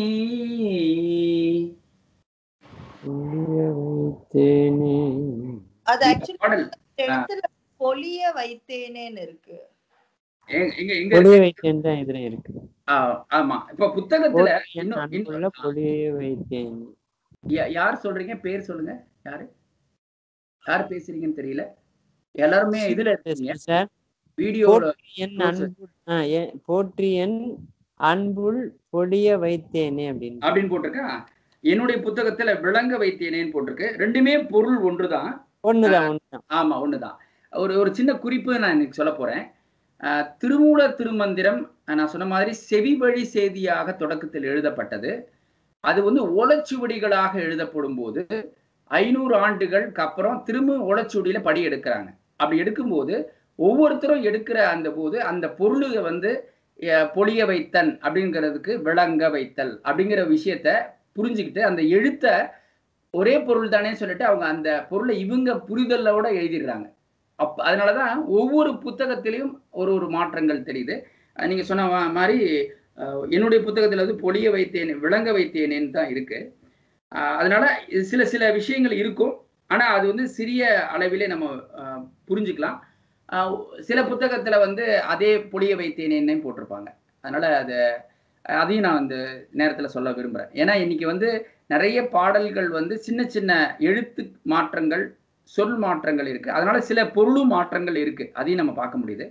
புரிய வைத்தேனே அது இந்த ஆக்சுவலி பாடல் இடத்துல பொலிய வைத்தேனேன்னு இருக்கு எங்க- எங்க எங்க பொழிய வைத்தேன் தான் இதுல இருக்கு ஆ, ஆமா இப்ப புத்தகத்துல போற்றி என் இன்னும் அன்புள்ள இன்னும் பொழிய வைத்தேன் யா- யார் சொல்றீங்க பேர் சொல்லுங்க யாரு யார் பேசுறீங்கன்னு தெரியல எல்லாருமே இதுல இருக்கீங்க சார் வீடியோல போற்றி என் அன்புள் ஆ, எ- போற்றி என் அன்புள் பொழிய வைத்தேனே அப்படின்னு அப்படின்னு போட்டிருக்கா என்னுடைய புத்தகத்துல விளங்க வைத்தேனேன்னு போட்டிருக்கு ரெண்டுமே பொருள் ஒன்றுதான் ஒண்ணுதான் ஒண்ணுதான் ஆமா ஒண்ணுதான் ஒரு ஒரு சின்ன குறிப்பு நான் இன்னைக்கு சொல்ல போறேன் அஹ், திருமூல திருமந்திரம் அஹ், நான் சொன்ன மாதிரி செவி வழி செய்தியாக தொடக்கத்தில் எழுதப்பட்டது அது வந்து ஓலைச்சுவடிகளாக எழுதப்படும் போது ஐநூறு ஆண்டுகளுக்கு அப்புறம் திரும்ப ஓலைச்சுவடியில படி எடுக்கிறாங்க அப்படி எடுக்கும்போது ஒவ்வொருத்தரும் எடுக்கிற அந்த போது அந்த பொருளை வந்து அஹ், பொழிய வைத்தல் அப்படிங்கிறதுக்கு விளங்க வைத்தல் அப்படிங்கிற விஷயத்த புரிஞ்சுக்கிட்டு அந்த எழுத்த ஒரே பொருள் தானே சொல்லிட்டு அவங்க அந்த பொருளை இவங்க புரிதலோட எழுதிடுறாங்க அப் அதனாலதான் ஒவ்வொரு புத்தகத்திலையும் ஒரு ஒரு மாற்றங்கள் தெரியுது அஹ் நீங்க சொன்ன மா- மாதிரி அஹ் என்னுடைய புத்தகத்துல வந்து பொழிய வைத்தேன் விளங்க வைத்தேனேன்னு தான் இருக்கு அஹ் அதனால இது சில சில விஷயங்கள் இருக்கும் ஆனா அது வந்து சிறிய அளவிலே நம்ம அஹ், புரிஞ்சுக்கலாம் அஹ் சில புத்தகத்துல வந்து அதே பொழிய வைத்தேனேன்னே போட்டிருப்பாங்க அதனால அது அதையும் நான் அந்த நேரத்துல சொல்ல விரும்புறேன் ஏன்னா இன்னைக்கு வந்து நிறைய பாடல்கள் வந்து சின்ன சின்ன எழுத்து மாற்றங்கள் சொல் மாற்றங்கள் இருக்கு அதனால சில பொருளும் மாற்றங்கள் இருக்கு அதையும் நம்ம பார்க்க முடியுது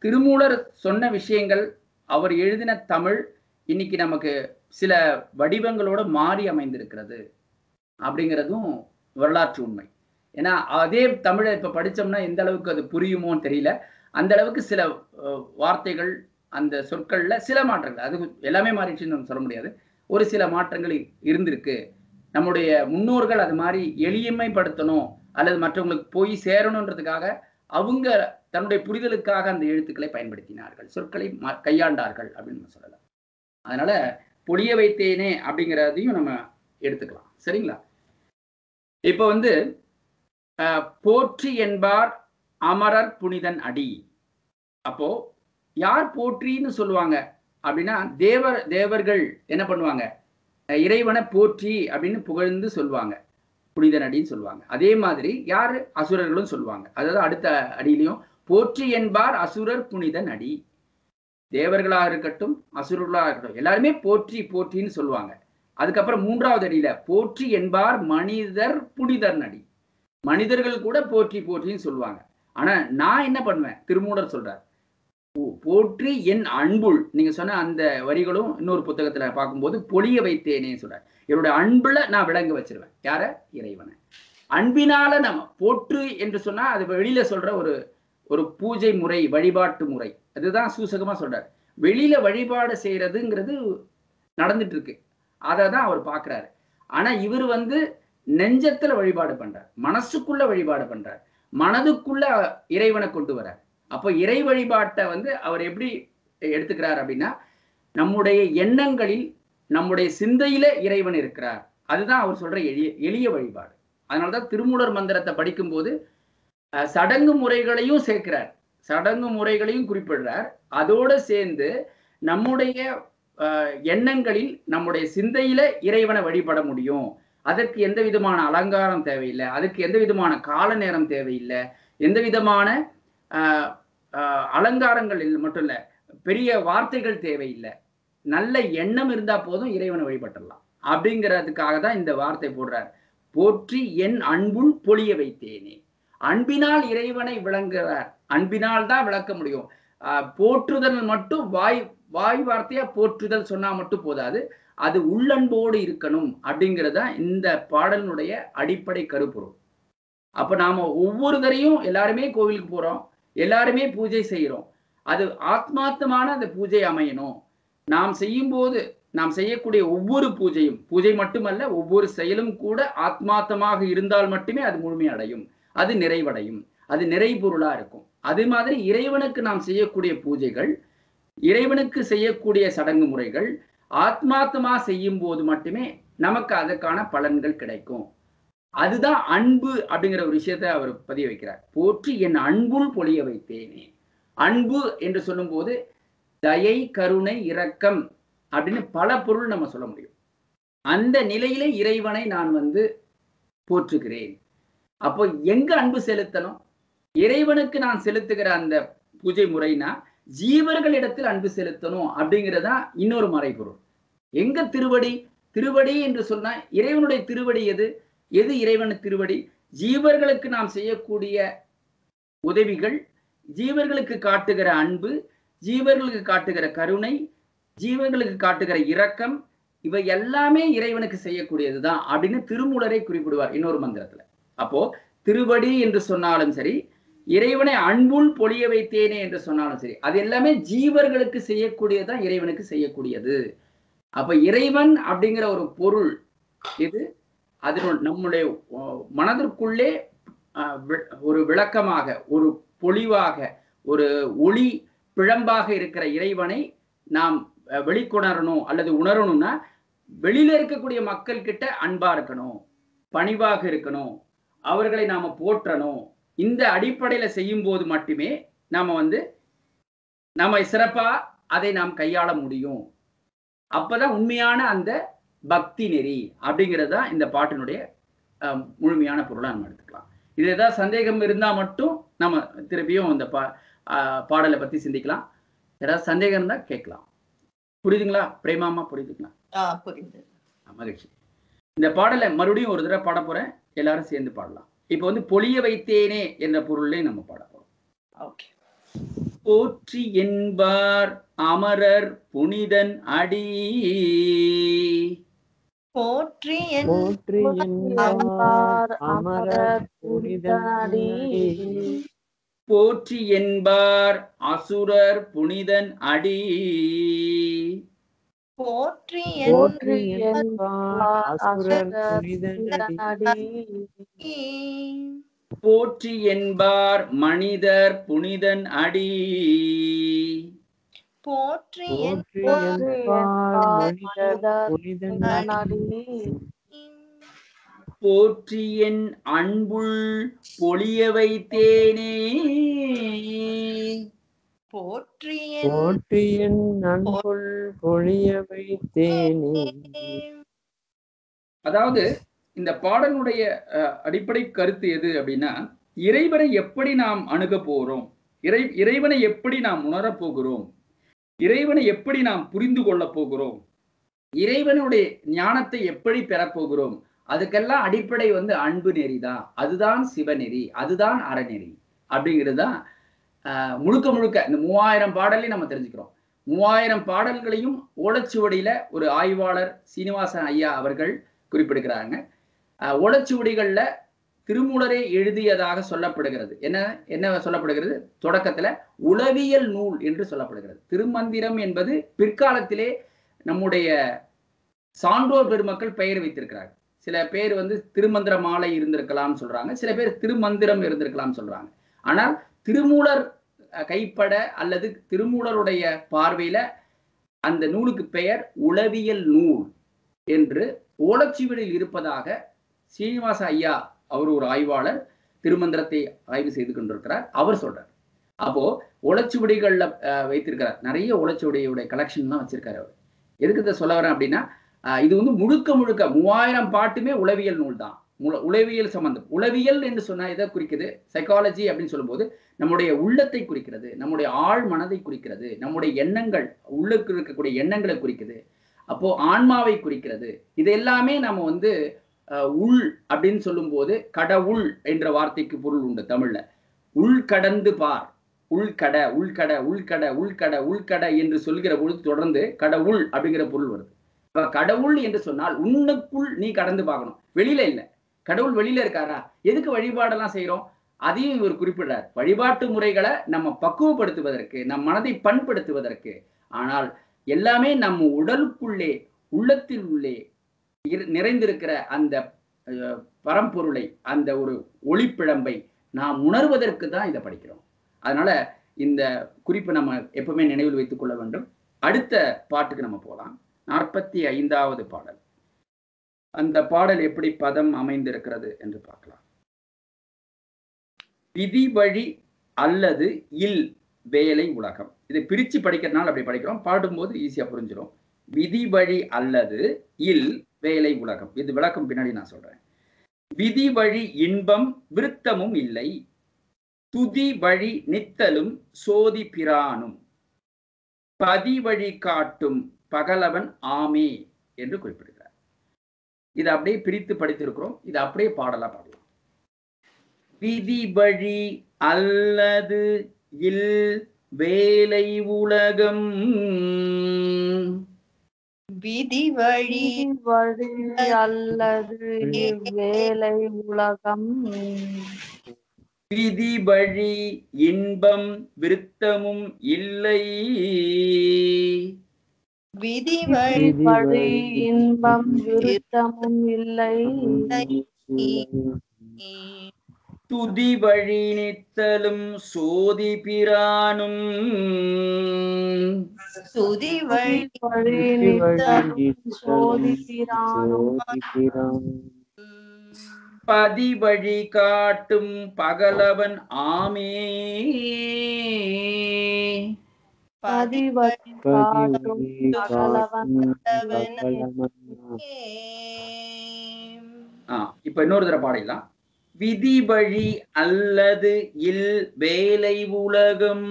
திருமூலர் சொன்ன விஷயங்கள் அவர் எழுதின தமிழ் இன்னைக்கு நமக்கு சில வடிவங்களோட மாறி அமைந்திருக்கிறது அப்படிங்கிறதும் வரலாற்று உண்மை ஏன்னா அதே தமிழை இப்ப படிச்சோம்னா எந்த அளவுக்கு அது புரியுமோன்னு தெரியல அந்த அளவுக்கு சில அஹ், வார்த்தைகள் அந்த சொற்கள்ல சில மாற்றங்கள் அது எல்லாமே மாறிடுச்சுன்னு நம்ம சொல்ல முடியாது ஒரு சில மாற்றங்கள் இ- இருந்திருக்கு நம்முடைய முன்னோர்கள் அது மாதிரி எளிமைப்படுத்தணும் அல்லது மற்றவங்களுக்கு போய் சேரணுன்றதுக்காக அவங்க தன்னுடைய புரிதலுக்காக அந்த எழுத்துக்களை பயன்படுத்தினார்கள் சொற்களை ம- கையாண்டார்கள் அப்படின்னு நம்ம சொல்லலாம் அதனால பொழிய வைத்தேனே அப்படிங்கிறதையும் நம்ம எடுத்துக்கலாம் சரிங்களா இப்போ வந்து அஹ், போற்றி என்பார் அமரர் புனிதன் அடி அப்போ யார் போற்றின்னு சொல்லுவாங்க அப்படின்னா தேவர் தேவர்கள் என்ன பண்ணுவாங்க அஹ், இறைவனை போற்றி அப்படின்னு புகழ்ந்து சொல்லுவாங்க புனிதன் அடின்னு சொல்லுவாங்க அதே மாதிரி யாரு அசுரர்களும் சொல்லுவாங்க அதாவது அடுத்த அடியிலையும் போற்றி என்பார் அசுரர் புனிதன் அடி தேவர்களாக இருக்கட்டும் அசுரர்களாக இருக்கட்டும் எல்லாருமே போற்றி போற்றின்னு சொல்லுவாங்க அதுக்கப்புறம் மூன்றாவது அடியில போற்றி என்பார் மனிதர் புனிதர் நடி மனிதர்கள் கூட போற்றி போற்றின்னு சொல்லுவாங்க ஆனா நான் என்ன பண்ணுவேன் திருமூலர் சொல்றார் போ- போற்றி என் அன்புள் நீங்க சொன்ன அந்த வரிகளும் இன்னொரு புத்தகத்துல பார்க்கும்போது பொழிய வைத்தேனே சொல்றார் என்னுடைய அன்புல நான் விளங்க வச்சிருவேன் யார இறைவனை அன்பினால நம்ம போற்று என்று சொன்னா அது வெளியில சொல்ற ஒரு ஒரு பூஜை முறை வழிபாட்டு முறை அதுதான் சூசகமா சொல்றாரு வெளியில வழிபாடு செய்யறதுங்கிறது நடந்துட்டு இருக்கு அதை தான் அவர் பார்க்கறாரு ஆனா இவர் வந்து நெஞ்சத்துல வழிபாடு பண்றார் மனசுக்குள்ள வழிபாடு பண்றார் மனதுக்குள்ள இறைவனை கொண்டு வரார் அப்போ இறை வழிபாட்டை வந்து அவர் எப்படி எடுத்துக்கிறார் அப்படின்னா நம்முடைய எண்ணங்களில் நம்முடைய சிந்தையில இறைவன் இருக்கிறார் அதுதான் அவர் சொல்ற எளிய எளிய வழிபாடு அதனாலதான் திருமூலர் மந்திரத்தை படிக்கும்போது அஹ், சடங்கு முறைகளையும் சேர்க்கிறார் சடங்கு முறைகளையும் குறிப்பிடுறார் அதோட சேர்ந்து நம்முடைய அஹ், எண்ணங்களில் நம்முடைய சிந்தையில இறைவனை வழிபட முடியும் அதற்கு எந்த விதமான அலங்காரம் தேவையில்லை அதுக்கு எந்த விதமான கால நேரம் தேவையில்லை எந்த விதமான ஆஹ், ஆஹ், அலங்காரங்கள் இல்ல- மட்டும் இல்ல பெரிய வார்த்தைகள் தேவையில்லை நல்ல எண்ணம் இருந்தா போதும் இறைவனை வழிபட்டுடலாம் அப்படிங்கிறதுக்காக தான் இந்த வார்த்தை போடுறார் போற்றி என் அன்புள் பொழிய வைத்தேனே அன்பினால் இறைவனை விளங்குகிறார் அன்பினால் தான் விளக்க முடியும் ஆஹ், போற்றுதல் மட்டும் வாய் வாய் வார்த்தையா போற்றுதல் சொன்னா மட்டும் போதாது அது உள்ளன்போடு இருக்கணும் அப்படிங்கிறது தான் இந்த பாடலினுடைய அடிப்படை கருப்பொருள் அப்ப நாம ஒவ்வொருத்தரையும் எல்லாருமே கோவிலுக்கு போறோம் எல்லாருமே பூஜை செய்யறோம் அது ஆத்மார்த்தமான அந்த பூஜை அமையணும் நாம் செய்யும் போது நாம் செய்யக்கூடிய ஒவ்வொரு பூஜையும் பூஜை மட்டுமல்ல ஒவ்வொரு செயலும் கூட ஆத்மார்த்தமாக இருந்தால் மட்டுமே அது முழுமையடையும் அது நிறைவடையும் அது நிறைபொருளா இருக்கும் அது மாதிரி இறைவனுக்கு நாம் செய்யக்கூடிய பூஜைகள் இறைவனுக்கு செய்யக்கூடிய சடங்கு முறைகள் ஆத்மார்த்தமா செய்யும் போது மட்டுமே நமக்கு அதற்கான பலன்கள் கிடைக்கும் அதுதான் அன்பு அப்படிங்கிற ஒரு விஷயத்தை அவர் பதிய வைக்கிறார் போற்றி என் அன்புள் பொழிய வைத்தேனே அன்பு என்று சொல்லும்போது தயை கருணை இரக்கம் அப்படின்னு பல பொருள் நம்ம சொல்ல முடியும் அந்த நிலையில இறைவனை நான் வந்து போற்றுகிறேன் அப்போ எங்க அன்பு செலுத்தணும் இறைவனுக்கு நான் செலுத்துகிற அந்த பூஜை முறைனா ஜீவர்களிடத்தில் அன்பு செலுத்தணும் அப்படிங்கிறதா இன்னொரு மறைபொருள் எங்க திருவடி திருவடி என்று சொன்னா இறைவனுடைய திருவடி எது எது இறைவன் திருவடி ஜீவர்களுக்கு நாம் செய்யக்கூடிய உதவிகள் ஜீவர்களுக்கு காட்டுகிற அன்பு ஜீவர்களுக்கு காட்டுகிற கருணை ஜீவர்களுக்கு காட்டுகிற இரக்கம் இவை எல்லாமே இறைவனுக்கு செய்யக்கூடியதுதான் அப்படின்னு திருமூலரை குறிப்பிடுவார் இன்னொரு மந்திரத்துல அப்போ திருவடி என்று சொன்னாலும் சரி இறைவனை அன்புள் பொழிய வைத்தேனே என்று சொன்னாலும் சரி அது எல்லாமே ஜீவர்களுக்கு செய்யக்கூடியதுதான் இறைவனுக்கு செய்யக்கூடியது அப்ப இறைவன் அப்படிங்கிற ஒரு பொருள் இது அது நம்முடைய அஹ், மனதிற்குள்ளே அஹ், வி- ஒரு விளக்கமாக ஒரு பொலிவாக ஒரு ஒளி பிழம்பாக இருக்கிற இறைவனை நாம் அஹ், வெளிக்கொணரணும் அல்லது உணரணும்னா வெளியில இருக்கக்கூடிய மக்கள் கிட்ட அன்பா இருக்கணும் பணிவாக இருக்கணும் அவர்களை நாம போற்றணும் இந்த அடிப்படையில செய்யும் போது மட்டுமே நாம வந்து நாம சிறப்பா அதை நாம் கையாள முடியும் அப்பதான் உண்மையான அந்த பக்தி நெறி அப்படிங்கிறது தான் இந்த பாட்டினுடைய அஹ், முழுமையான பொருளா நம்ம எடுத்துக்கலாம் இது ஏதாவது சந்தேகம் இருந்தா மட்டும் நம்ம திருப்பியும் இந்த பா அஹ், பாடலை பத்தி சிந்திக்கலாம் ஏதாவது சந்தேகம் இருந்தா கேட்கலாம் புரியுதுங்களா பிரேமாமா புரியுதுங்களா ஆஹ் புரியுது மகிழ்ச்சி இந்த பாடலை மறுபடியும் ஒரு தடவை பாட போறேன் எல்லாரும் சேர்ந்து பாடலாம் இப்போ வந்து பொழிய வைத்தேனே என்ற பொருளே நம்ம பாட போறோம் ஓகே போற்றி என்பார் அமரர் புனிதன் அடி போற்றி என் போற்றி என்பார் அமரர் புனிதனடி போற்றி என்பார் அசுரர் புனிதன் அடி போற்றி என் போற்றி என்பார் அசுரர் புனிதனடி போற்றி என்பார் மனிதர் புனிதன் அடி போற்றி என் போற்றி என்பார் மனிதர் புனிதனடி போற்றி என் அன்புள் பொழிய வைத்தேனே போற்றி என் போற்றி என் அன்புள் பொழிய வைத்தேனே அதாவது இந்த பாடலுடைய அஹ், அடிப்படை கருத்து எது அப்படின்னா இறைவனை எப்படி நாம் அணுக போகிறோம் இறை இறைவனை எப்படி நாம் உணரப் போகிறோம் இறைவனை எப்படி நாம் புரிந்து கொள்ளப் போகிறோம் இறைவனுடைய ஞானத்தை எப்படி பெறப்போகிறோம் அதுக்கெல்லாம் அடிப்படை வந்து அன்பு நெறி தான் அதுதான் சிவநெறி அதுதான் அறநெறி அப்படிங்கிறது தான் ஆஹ், முழுக்க முழுக்க இந்த மூவாயிரம் பாடலையும் நம்ம தெரிஞ்சுக்கிறோம் மூவாயிரம் பாடல்களையும் ஓலைச்சுவடியில ஒரு ஆய்வாளர் சீனிவாசன் ஐயா அவர்கள் குறிப்பிடுகிறாங்க ஆஹ், ஓலைச்சுவடிகள்ல திருமூலரே எழுதியதாக சொல்லப்படுகிறது என்ன என்ன சொல்லப்படுகிறது தொடக்கத்துல உளவியல் நூல் என்று சொல்லப்படுகிறது திருமந்திரம் என்பது பிற்காலத்திலே நம்முடைய சான்றோர் பெருமக்கள் பெயர் வைத்திருக்கிறார்கள் சில பேர் வந்து திருமந்திர மாலை இருந்திருக்கலாம்னு சொல்றாங்க சில பேர் திருமந்திரம் இருந்திருக்கலாம் சொல்றாங்க ஆனால் திருமூலர் அஹ், கைப்பட அல்லது திருமூலருடைய பார்வையில அந்த நூலுக்கு பெயர் உளவியல் நூல் என்று ஓலச்சுவடியில் இருப்பதாக சீனிவாச ஐயா அவர் ஒரு ஆய்வாளர் திருமந்திரத்தை ஆய்வு செய்து கொண்டிருக்கிறார் அவர் சொல்றார் அப்போ ஓலச்சுவடிகள்ல அஹ், வைத்திருக்கிறார் நிறைய ஓலச்சுவடியுடைய கலெக்ஷன்லாம் வச்சிருக்காரு அவர் எதுக்கு இதை சொல்ல வரேன் அப்படின்னா அஹ், இது வந்து முழுக்க முழுக்க மூவாயிரம் பாட்டுமே உளவியல் நூல் தான் முல- உளவியல் சம்பந்தம் உளவியல் என்று சொன்னா எதை குறிக்குது சைக்காலஜி அப்படின்னு சொல்லும்போது நம்முடைய உள்ளத்தை குறிக்கிறது நம்முடைய ஆழ் மனதை குறிக்கிறது நம்முடைய எண்ணங்கள் உள்ளுக்கு இருக்கக்கூடிய எண்ணங்களை குறிக்குது அப்போ ஆன்மாவை குறிக்கிறது இது எல்லாமே நம்ம வந்து அஹ், உள் அப்படின்னு சொல்லும்போது கடவுள் என்ற வார்த்தைக்கு பொருள் உண்டு தமிழ்ல உள் கடந்து பார் உள்கட உள்கட உள்கட உள்கட உள்கட என்று சொல்கிற பொழுது தொடர்ந்து கடவுள் அப்படிங்கிற பொருள் வருது அப்ப கடவுள் என்று சொன்னால் உன்னுக்குள் நீ கடந்து பார்க்கணும் வெளியில இல்ல கடவுள் வெளியில இருக்காரா எதுக்கு வழிபாடெல்லாம் செய்றோம் அதையும் இவர் குறிப்பிடுறார் வழிபாட்டு முறைகளை நம்ம பக்குவப்படுத்துவதற்கு நம் மனதை பண்படுத்துவதற்கு ஆனால் எல்லாமே நம்ம உடலுக்குள்ளே உள்ளத்தில் உள்ளே இரு- நிறைந்திருக்கிற அந்த அஹ், பரம்பொருளை அந்த ஒரு ஒளிப்பிழம்பை நாம் உணர்வதற்கு தான் இதை படிக்கிறோம் அதனால இந்த குறிப்பை நம்ம எப்பவுமே நினைவில் வைத்துக் கொள்ள வேண்டும் அடுத்த பாட்டுக்கு நம்ம போகலாம் நாற்பத்தி ஐந்தாவது பாடல் அந்த பாடல் எப்படி பதம் அமைந்திருக்கிறது என்று பார்க்கலாம் விதி வழி அல்லது இல் வேலை உலகம் இதை பிரிச்சு படிக்கிறதுனால அப்படி படிக்கிறோம் பாடும்போது ஈஸியா புரிஞ்சிடும் விதி வழி அல்லது இல் வேலை உலகம் இது விளக்கம் பின்னாடி நான் சொல்றேன் விதி வழி இன்பம் விருத்தமும் இல்லை துதி வழி நித்தலும் சோதி பிரானும் பதி வழி காட்டும் பகலவன் ஆமே என்று குறிப்பிடுகிறார் இதை அப்படியே பிரித்து படித்திருக்கிறோம் இதை அப்படியே பாடலா பாடலாம் விதி வழி அல்லது இல் வேலை உலகம் விதி வழி வழி அல்லது வேலை உலகம் விதி வழி இன்பம் விருத்தமும் இல்லை விதி வழி வழி இன்பம் விருத்தமும் இல்லை துதி வழி நித்தலும் சோதி பிரானும் சுதி வழி வழி நித்தலும் சோதி பிரானும் பதி வழி காட்டும் பகலவன் ஆமே பதி வழி காட்டும் பகலவன் ஆ இப்ப இன்னொரு தடவை பாடிடலாம் விதி வழி அல்லது இல் வேலை உலகம்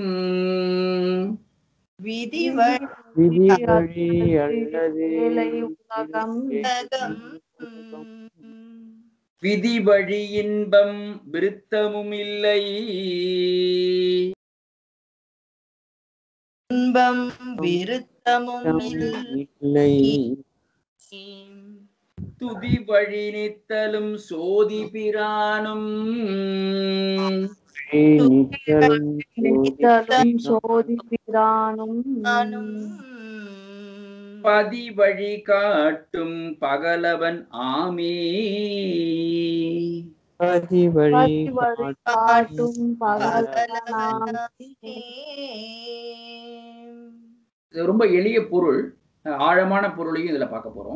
விதி வழி விதி வழி அல்லது வேலை உலகம் உலகம் விதி வழி இன்பம் விருத்தமும் இல்லை இன்பம் விருத்தமும் இல்லை துதி வழி நித்தலும் சோதி பிரானும் நித்தலும் நித்தலும் சோதி பிரானும் நானும் பதி வழி காட்டும் பகலவன் ஆமே பதி வழி பதி வழி காட்டும் பகலவனாம் பகலவனாமே. இது ரொம்ப எளிய பொருள் அஹ் ஆழமான பொருளையும் இதுல பார்க்க போறோம்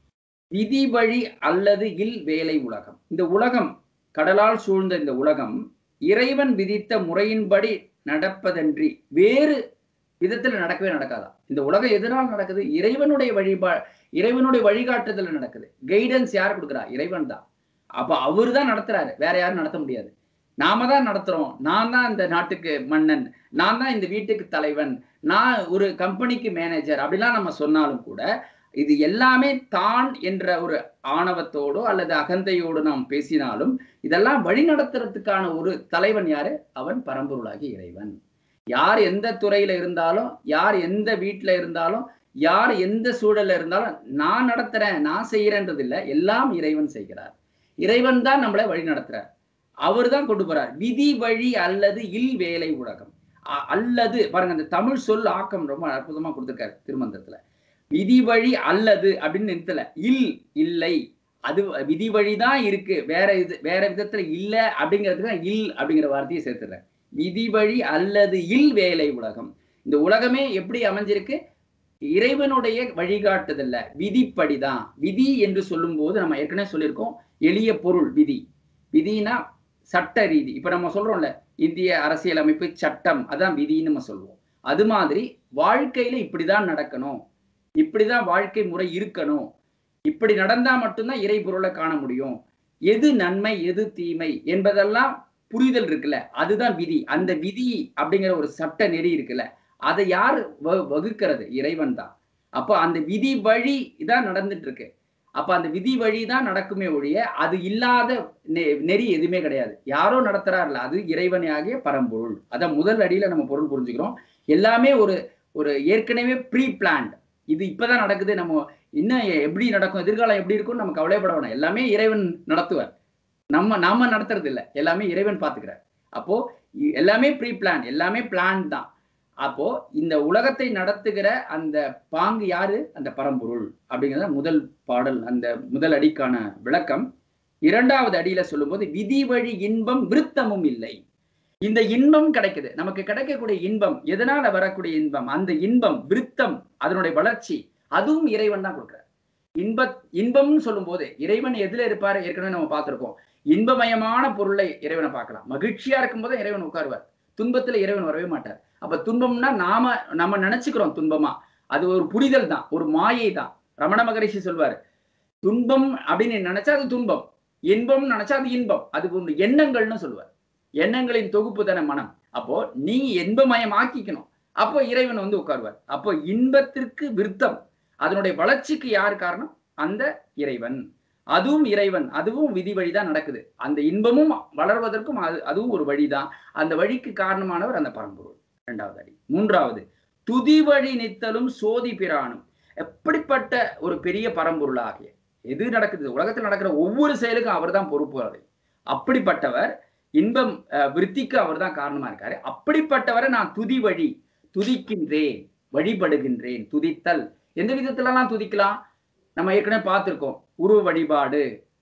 விதி வழி அல்லது இல் வேலை உலகம் இந்த உலகம் கடலால் சூழ்ந்த இந்த உலகம் இறைவன் விதித்த முறையின்படி நடப்பதன்றி வேறு விதத்துல நடக்கவே நடக்காதா இந்த உலகம் எதனால் நடக்குது இறைவனுடைய வழிபா இறைவனுடைய வழிகாட்டுதல் நடக்குது கைடன்ஸ் யார் கொடுக்குறா இறைவன் தான் அப்ப அவர் தான் நடத்துறாரு வேற யாரும் நடத்த முடியாது நாம தான் நடத்துறோம் நான் தான் இந்த நாட்டுக்கு மன்னன் நான் தான் இந்த வீட்டுக்கு தலைவன் நான் ஒரு கம்பெனிக்கு மேனேஜர் அப்படிலாம் நம்ம சொன்னாலும் கூட இது எல்லாமே தான் என்ற ஒரு ஆணவத்தோடோ அல்லது அகந்தையோடு நாம் பேசினாலும் இதெல்லாம் வழி நடத்துறதுக்கான ஒரு தலைவன் யாரு அவன் பரம்பொருளாகி இறைவன் யார் எந்த துறையில இருந்தாலும் யார் எந்த வீட்டுல இருந்தாலும் யார் எந்த சூழல்ல இருந்தாலும் நான் நடத்துறேன் நான் செய்யறேன்றது இல்ல எல்லாம் இறைவன் செய்கிறார் இறைவன் தான் நம்மளை வழி நடத்துறார் அவர் தான் கொண்டு போறார் விதி வழி அல்லது இல் வேலை உலகம் அ- அல்லது பாருங்க அந்த தமிழ் சொல் ஆக்கம் ரொம்ப அற்புதமா கொடுத்திருக்காரு திருமந்திரத்துல விதி வழி அல்லது அப்படின்னு நிறுத்தல இல் இல்லை அது விதி வழி தான் இருக்கு வேற இது வேற விதத்துல இல்ல அப்படிங்கிறதுக்கு தான் இல் அப்படிங்கிற வார்த்தையை சேர்த்துறேன் விதி வழி அல்லது இல் வேலை உலகம் இந்த உலகமே எப்படி அமைஞ்சிருக்கு இறைவனுடைய வழிகாட்டுதல்ல விதிப்படிதான் விதி என்று சொல்லும்போது நம்ம ஏற்கனவே சொல்லியிருக்கோம் எளிய பொருள் விதி விதினா சட்ட ரீதி இப்ப நம்ம சொல்றோம்ல இந்திய அரசியலமைப்பு சட்டம் அதான் விதின்னு நம்ம சொல்லுவோம் அது மாதிரி வாழ்க்கையில இப்படிதான் நடக்கணும் இப்படிதான் வாழ்க்கை முறை இருக்கணும் இப்படி நடந்தா மட்டும்தான் இறை பொருளை காண முடியும் எது நன்மை எது தீமை என்பதெல்லாம் புரிதல் இருக்குல்ல அதுதான் விதி அந்த விதி அப்படிங்கிற ஒரு சட்ட நெறி இருக்குல்ல அதை யார் வ- வகுக்கிறது இறைவன் தான் அப்போ அந்த விதி வழி தான் நடந்துட்டு இருக்கு அப்ப அந்த விதி வழி தான் நடக்குமே ஒழிய அது இல்லாத நெ- நெறி எதுவுமே கிடையாது யாரோ நடத்துறாருல அது இறைவனாகிய பரம்பொருள் அதான் முதல் அடியில நம்ம பொருள் புரிஞ்சுக்கிறோம் எல்லாமே ஒரு ஒரு ஏற்கனவே ப்ரீ பிளான்ட் இது இப்பதான் நடக்குது நம்ம இன்னும் எ- எப்படி நடக்கும் எதிர்காலம் எப்படி இருக்கும்னு நம்ம கவலைப்பட வேணாம் எல்லாமே இறைவன் நடத்துவார் நம்ம நாம நடத்துறது இல்ல எல்லாமே இறைவன் பாத்துக்கிறார் அப்போ இ- எல்லாமே ப்ரீ பிளான் எல்லாமே பிளான் தான் அப்போ இந்த உலகத்தை நடத்துகிற அந்த பாங்கு யாரு அந்த பரம்பொருள் அப்படிங்கிறத முதல் பாடல் அந்த முதல் அடிக்கான விளக்கம் இரண்டாவது அடியில சொல்லும்போது விதி வழி இன்பம் விருத்தமும் இல்லை இந்த இன்பம் கிடைக்குது நமக்கு கிடைக்கக்கூடிய இன்பம் எதனால வரக்கூடிய இன்பம் அந்த இன்பம் விருத்தம் அதனுடைய வளர்ச்சி அதுவும் இறைவன் தான் கொடுக்குறார் இன்ப இன்பம்னு சொல்லும்போது இறைவன் எதுல இருப்பாரு ஏற்கனவே நம்ம பார்த்திருக்கோம் இன்பமயமான பொருளை இறைவனை பார்க்கலாம் மகிழ்ச்சியா இருக்கும்போது இறைவன் உட்காருவார் துன்பத்துல இறைவன் வரவே மாட்டார் அப்ப துன்பம்னா நாம நம்ம நினைச்சுக்கிறோம் துன்பமா அது ஒரு புரிதல் தான் ஒரு மாயை தான் ரமண மகரிஷி சொல்வாரு துன்பம் அப்படின்னு நினைச்சா அது துன்பம் இன்பம் நினைச்சா அது இன்பம் அது ஒரு எண்ணங்கள்னு சொல்லுவார் எண்ணங்களின் தொகுப்பு தானே மனம் அப்போ நீ இன்பமயம் ஆக்கிக்கணும் அப்போ இறைவன் வந்து உட்காருவார் அப்போ இன்பத்திற்கு விருத்தம் அதனுடைய வளர்ச்சிக்கு யார் காரணம் அந்த இறைவன் அதுவும் இறைவன் அதுவும் விதி வழிதான் நடக்குது அந்த இன்பமும் வளர்வதற்கும் அது அதுவும் ஒரு வழிதான் அந்த வழிக்கு காரணமானவர் அந்த பரம்பொருள் இரண்டாவது அடி மூன்றாவது துதி வழி நித்தலும் சோதி பிரானும் எப்படிப்பட்ட ஒரு பெரிய பரம்பொருளாகிய எது நடக்குது உலகத்தில் நடக்கிற ஒவ்வொரு செயலுக்கும் அவர்தான் பொறுப்பு அப்படிப்பட்டவர் இன்பம் அஹ், விருத்திக்கு அவர்தான் காரணமா இருக்காரு அப்படிப்பட்டவரை நான் துதி வழி துதிக்கின்றேன் வழிபடுகின்றேன் துதித்தல் எந்த விதத்துலலாம் துதிக்கலாம் நம்ம ஏற்கனவே பார்த்திருக்கோம் உருவ வழிபாடு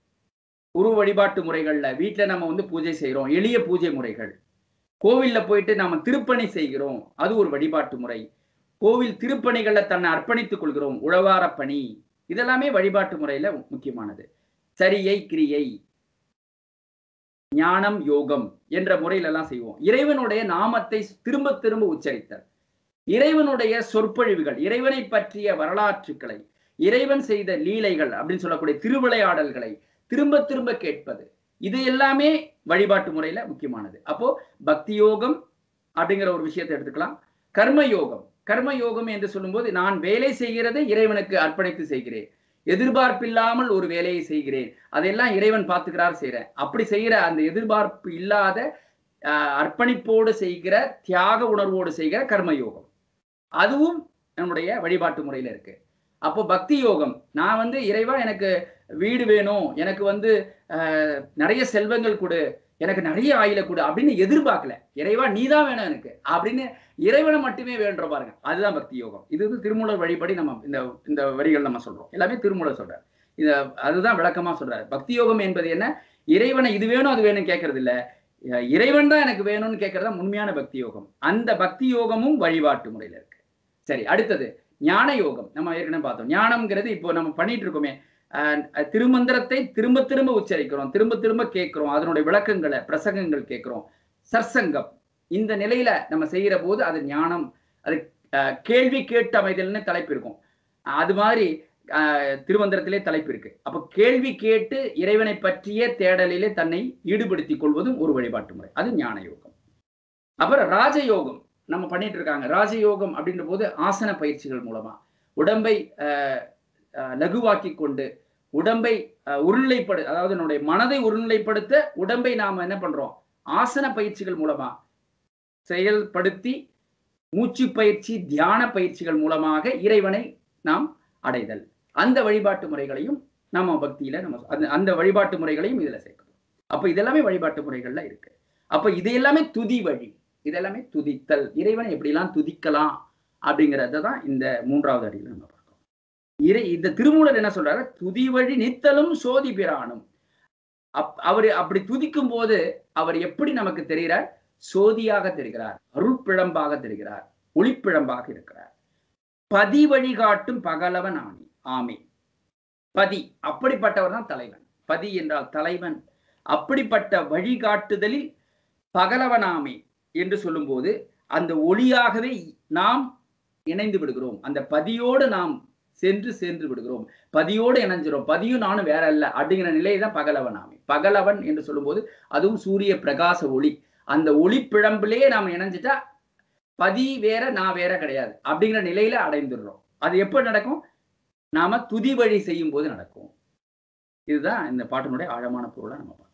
உருவ வழிபாட்டு முறைகள்ல வீட்டுல நம்ம வந்து பூஜை செய்றோம் எளிய பூஜை முறைகள் கோவில்ல போயிட்டு நாம திருப்பணி செய்கிறோம் அது ஒரு வழிபாட்டு முறை கோவில் திருப்பணிகள்ல தன்னை அர்ப்பணித்துக் கொள்கிறோம் உழவார பணி இதெல்லாமே வழிபாட்டு முறையில முக்கியமானது சரியை கிரியை ஞானம் யோகம் என்ற முறையில எல்லாம் செய்வோம் இறைவனுடைய நாமத்தை திரும்ப திரும்ப உச்சரித்தல் இறைவனுடைய சொற்பொழிவுகள் இறைவனை பற்றிய வரலாற்றுக்களை இறைவன் செய்த லீலைகள் அப்படின்னு சொல்லக்கூடிய திருவிளையாடல்களை திரும்ப திரும்ப கேட்பது இது எல்லாமே வழிபாட்டு முறையில முக்கியமானது அப்போ பக்தி யோகம் அப்படிங்கிற ஒரு விஷயத்தை எடுத்துக்கலாம் கர்ம யோகம் கர்ம யோகம் என்று சொல்லும்போது நான் வேலை செய்கிறதை இறைவனுக்கு அர்ப்பணித்து செய்கிறேன் எதிர்பார்ப்பில்லாமல் ஒரு வேலையை செய்கிறேன் அதெல்லாம் இறைவன் பார்த்துக்கிறார் செய்கிறேன் அப்படி செய்கிற அந்த எதிர்பார்ப்பு இல்லாத ஆஹ், அர்ப்பணிப்போடு செய்கிற தியாக உணர்வோடு செய்கிற கர்ம யோகம் அதுவும் நம்முடைய வழிபாட்டு முறையில இருக்கு அப்போ பக்தி யோகம் நான் வந்து இறைவா எனக்கு வீடு வேணும் எனக்கு வந்து அஹ், நிறைய செல்வங்கள் கொடு எனக்கு நிறைய ஆயில கொடு அப்படின்னு எதிர்பார்க்கல இறைவா நீதான் வேணும் எனக்கு அப்படின்னு இறைவனை மட்டுமே வேண்டுற பாருங்க அதுதான் பக்தி யோகம் இது வந்து திருமூலர் வழிபடி நம்ம இந்த இந்த வரிகள் நம்ம சொல்றோம் எல்லாமே திருமூலர் சொல்றாரு இத அதுதான் விளக்கமா சொல்றாரு பக்தி யோகம் என்பது என்ன இறைவனை இது வேணும் அது வேணும் கேட்கறது இல்ல அஹ் இறைவன் தான் எனக்கு வேணும்னு கேட்கறதா உண்மையான பக்தி யோகம் அந்த பக்தி யோகமும் வழிபாட்டு முறையில இருக்கு சரி அடுத்தது ஞான யோகம் நம்ம ஏற்கனவே பார்த்தோம் ஞானம்ங்கிறது இப்போ நம்ம பண்ணிட்டு இருக்கோமே அஹ் திருமந்திரத்தை திரும்ப திரும்ப உச்சரிக்கிறோம் திரும்ப திரும்ப கேட்கிறோம் அதனுடைய விளக்கங்களை பிரசங்கங்கள் கேட்கிறோம் சற்சங்கம் இந்த நிலையில நம்ம செய்யற போது அது ஞானம் அது அஹ், கேள்வி கேட்டு அமைதல்னு தலைப்பு இருக்கும் அது மாதிரி அஹ், திருமந்திரத்திலே தலைப்பு இருக்கு அப்போ கேள்வி கேட்டு இறைவனை பற்றிய தேடலிலே தன்னை ஈடுபடுத்திக் கொள்வதும் ஒரு வழிபாட்டு முறை அது ஞான யோகம் அப்புறம் ராஜயோகம் நம்ம பண்ணிட்டு இருக்காங்க ராஜயோகம் அப்படின்ற போது ஆசன பயிற்சிகள் மூலமா உடம்பை அஹ், அஹ், லகுவாக்கி கொண்டு உடம்பை அஹ், ஒருநிலைப்படு அதாவது நம்முடைய மனதை ஒருநிலைப்படுத்த உடம்பை நாம என்ன பண்றோம் ஆசன பயிற்சிகள் மூலமா செயல்படுத்தி மூச்சு பயிற்சி தியான பயிற்சிகள் மூலமாக இறைவனை நாம் அடைதல் அந்த வழிபாட்டு முறைகளையும் நம்ம பக்தியில நம்ம அந்த அந்த வழிபாட்டு முறைகளையும் இதுல சேர்க்கணும் அப்ப இதெல்லாமே வழிபாட்டு முறைகள்ல இருக்கு அப்ப இது எல்லாமே துதி வழி இதெல்லாமே துதித்தல் இறைவனை எப்படிலாம் துதிக்கலாம் அப்படிங்கறத தான் இந்த மூன்றாவது அடியில் நம்ம பார்க்கணும் இறை இந்த திருமூலர் என்ன சொல்றாரு துதி வழி நித்தலும் சோதி பிரானும் அப் அவர் அப்படி துதிக்கும் போது அவர் எப்படி நமக்கு தெரிகிறார் சோதியாக தெரிகிறார் அருட்பிழம்பாக தெரிகிறார் ஒளிப்பிழம்பாக இருக்கிறார் பதி வழிகாட்டும் பகலவன் ஆணி ஆமே பதி அப்படிப்பட்டவர் தான் தலைவன் பதி என்றால் தலைவன் அப்படிப்பட்ட வழிகாட்டுதலில் பகலவனாமே என்று சொல்லும்போது அந்த ஒளியாகவே நாம் இணைந்து விடுகிறோம் அந்த பதியோடு நாம் சென்று சென்று விடுகிறோம் பதியோடு இணைஞ்சிரும் பதியும் நானும் வேற அல்ல அப்படிங்கிற நிலை தான் பகலவனாமே பகலவன் என்று சொல்லும்போது அதுவும் சூரிய பிரகாச ஒளி அந்த ஒளி பிழம்பிலே நாம் இணைஞ்சிட்டா பதி வேற நான் வேற கிடையாது அப்படிங்கிற நிலையில அடைந்துடுறோம் அது எப்ப நடக்கும் நாம துதி வழி செய்யும் போது நடக்கும் இதுதான் இந்த பாட்டினுடைய ஆழமான பொருளை நம்ம பார்க்கணும்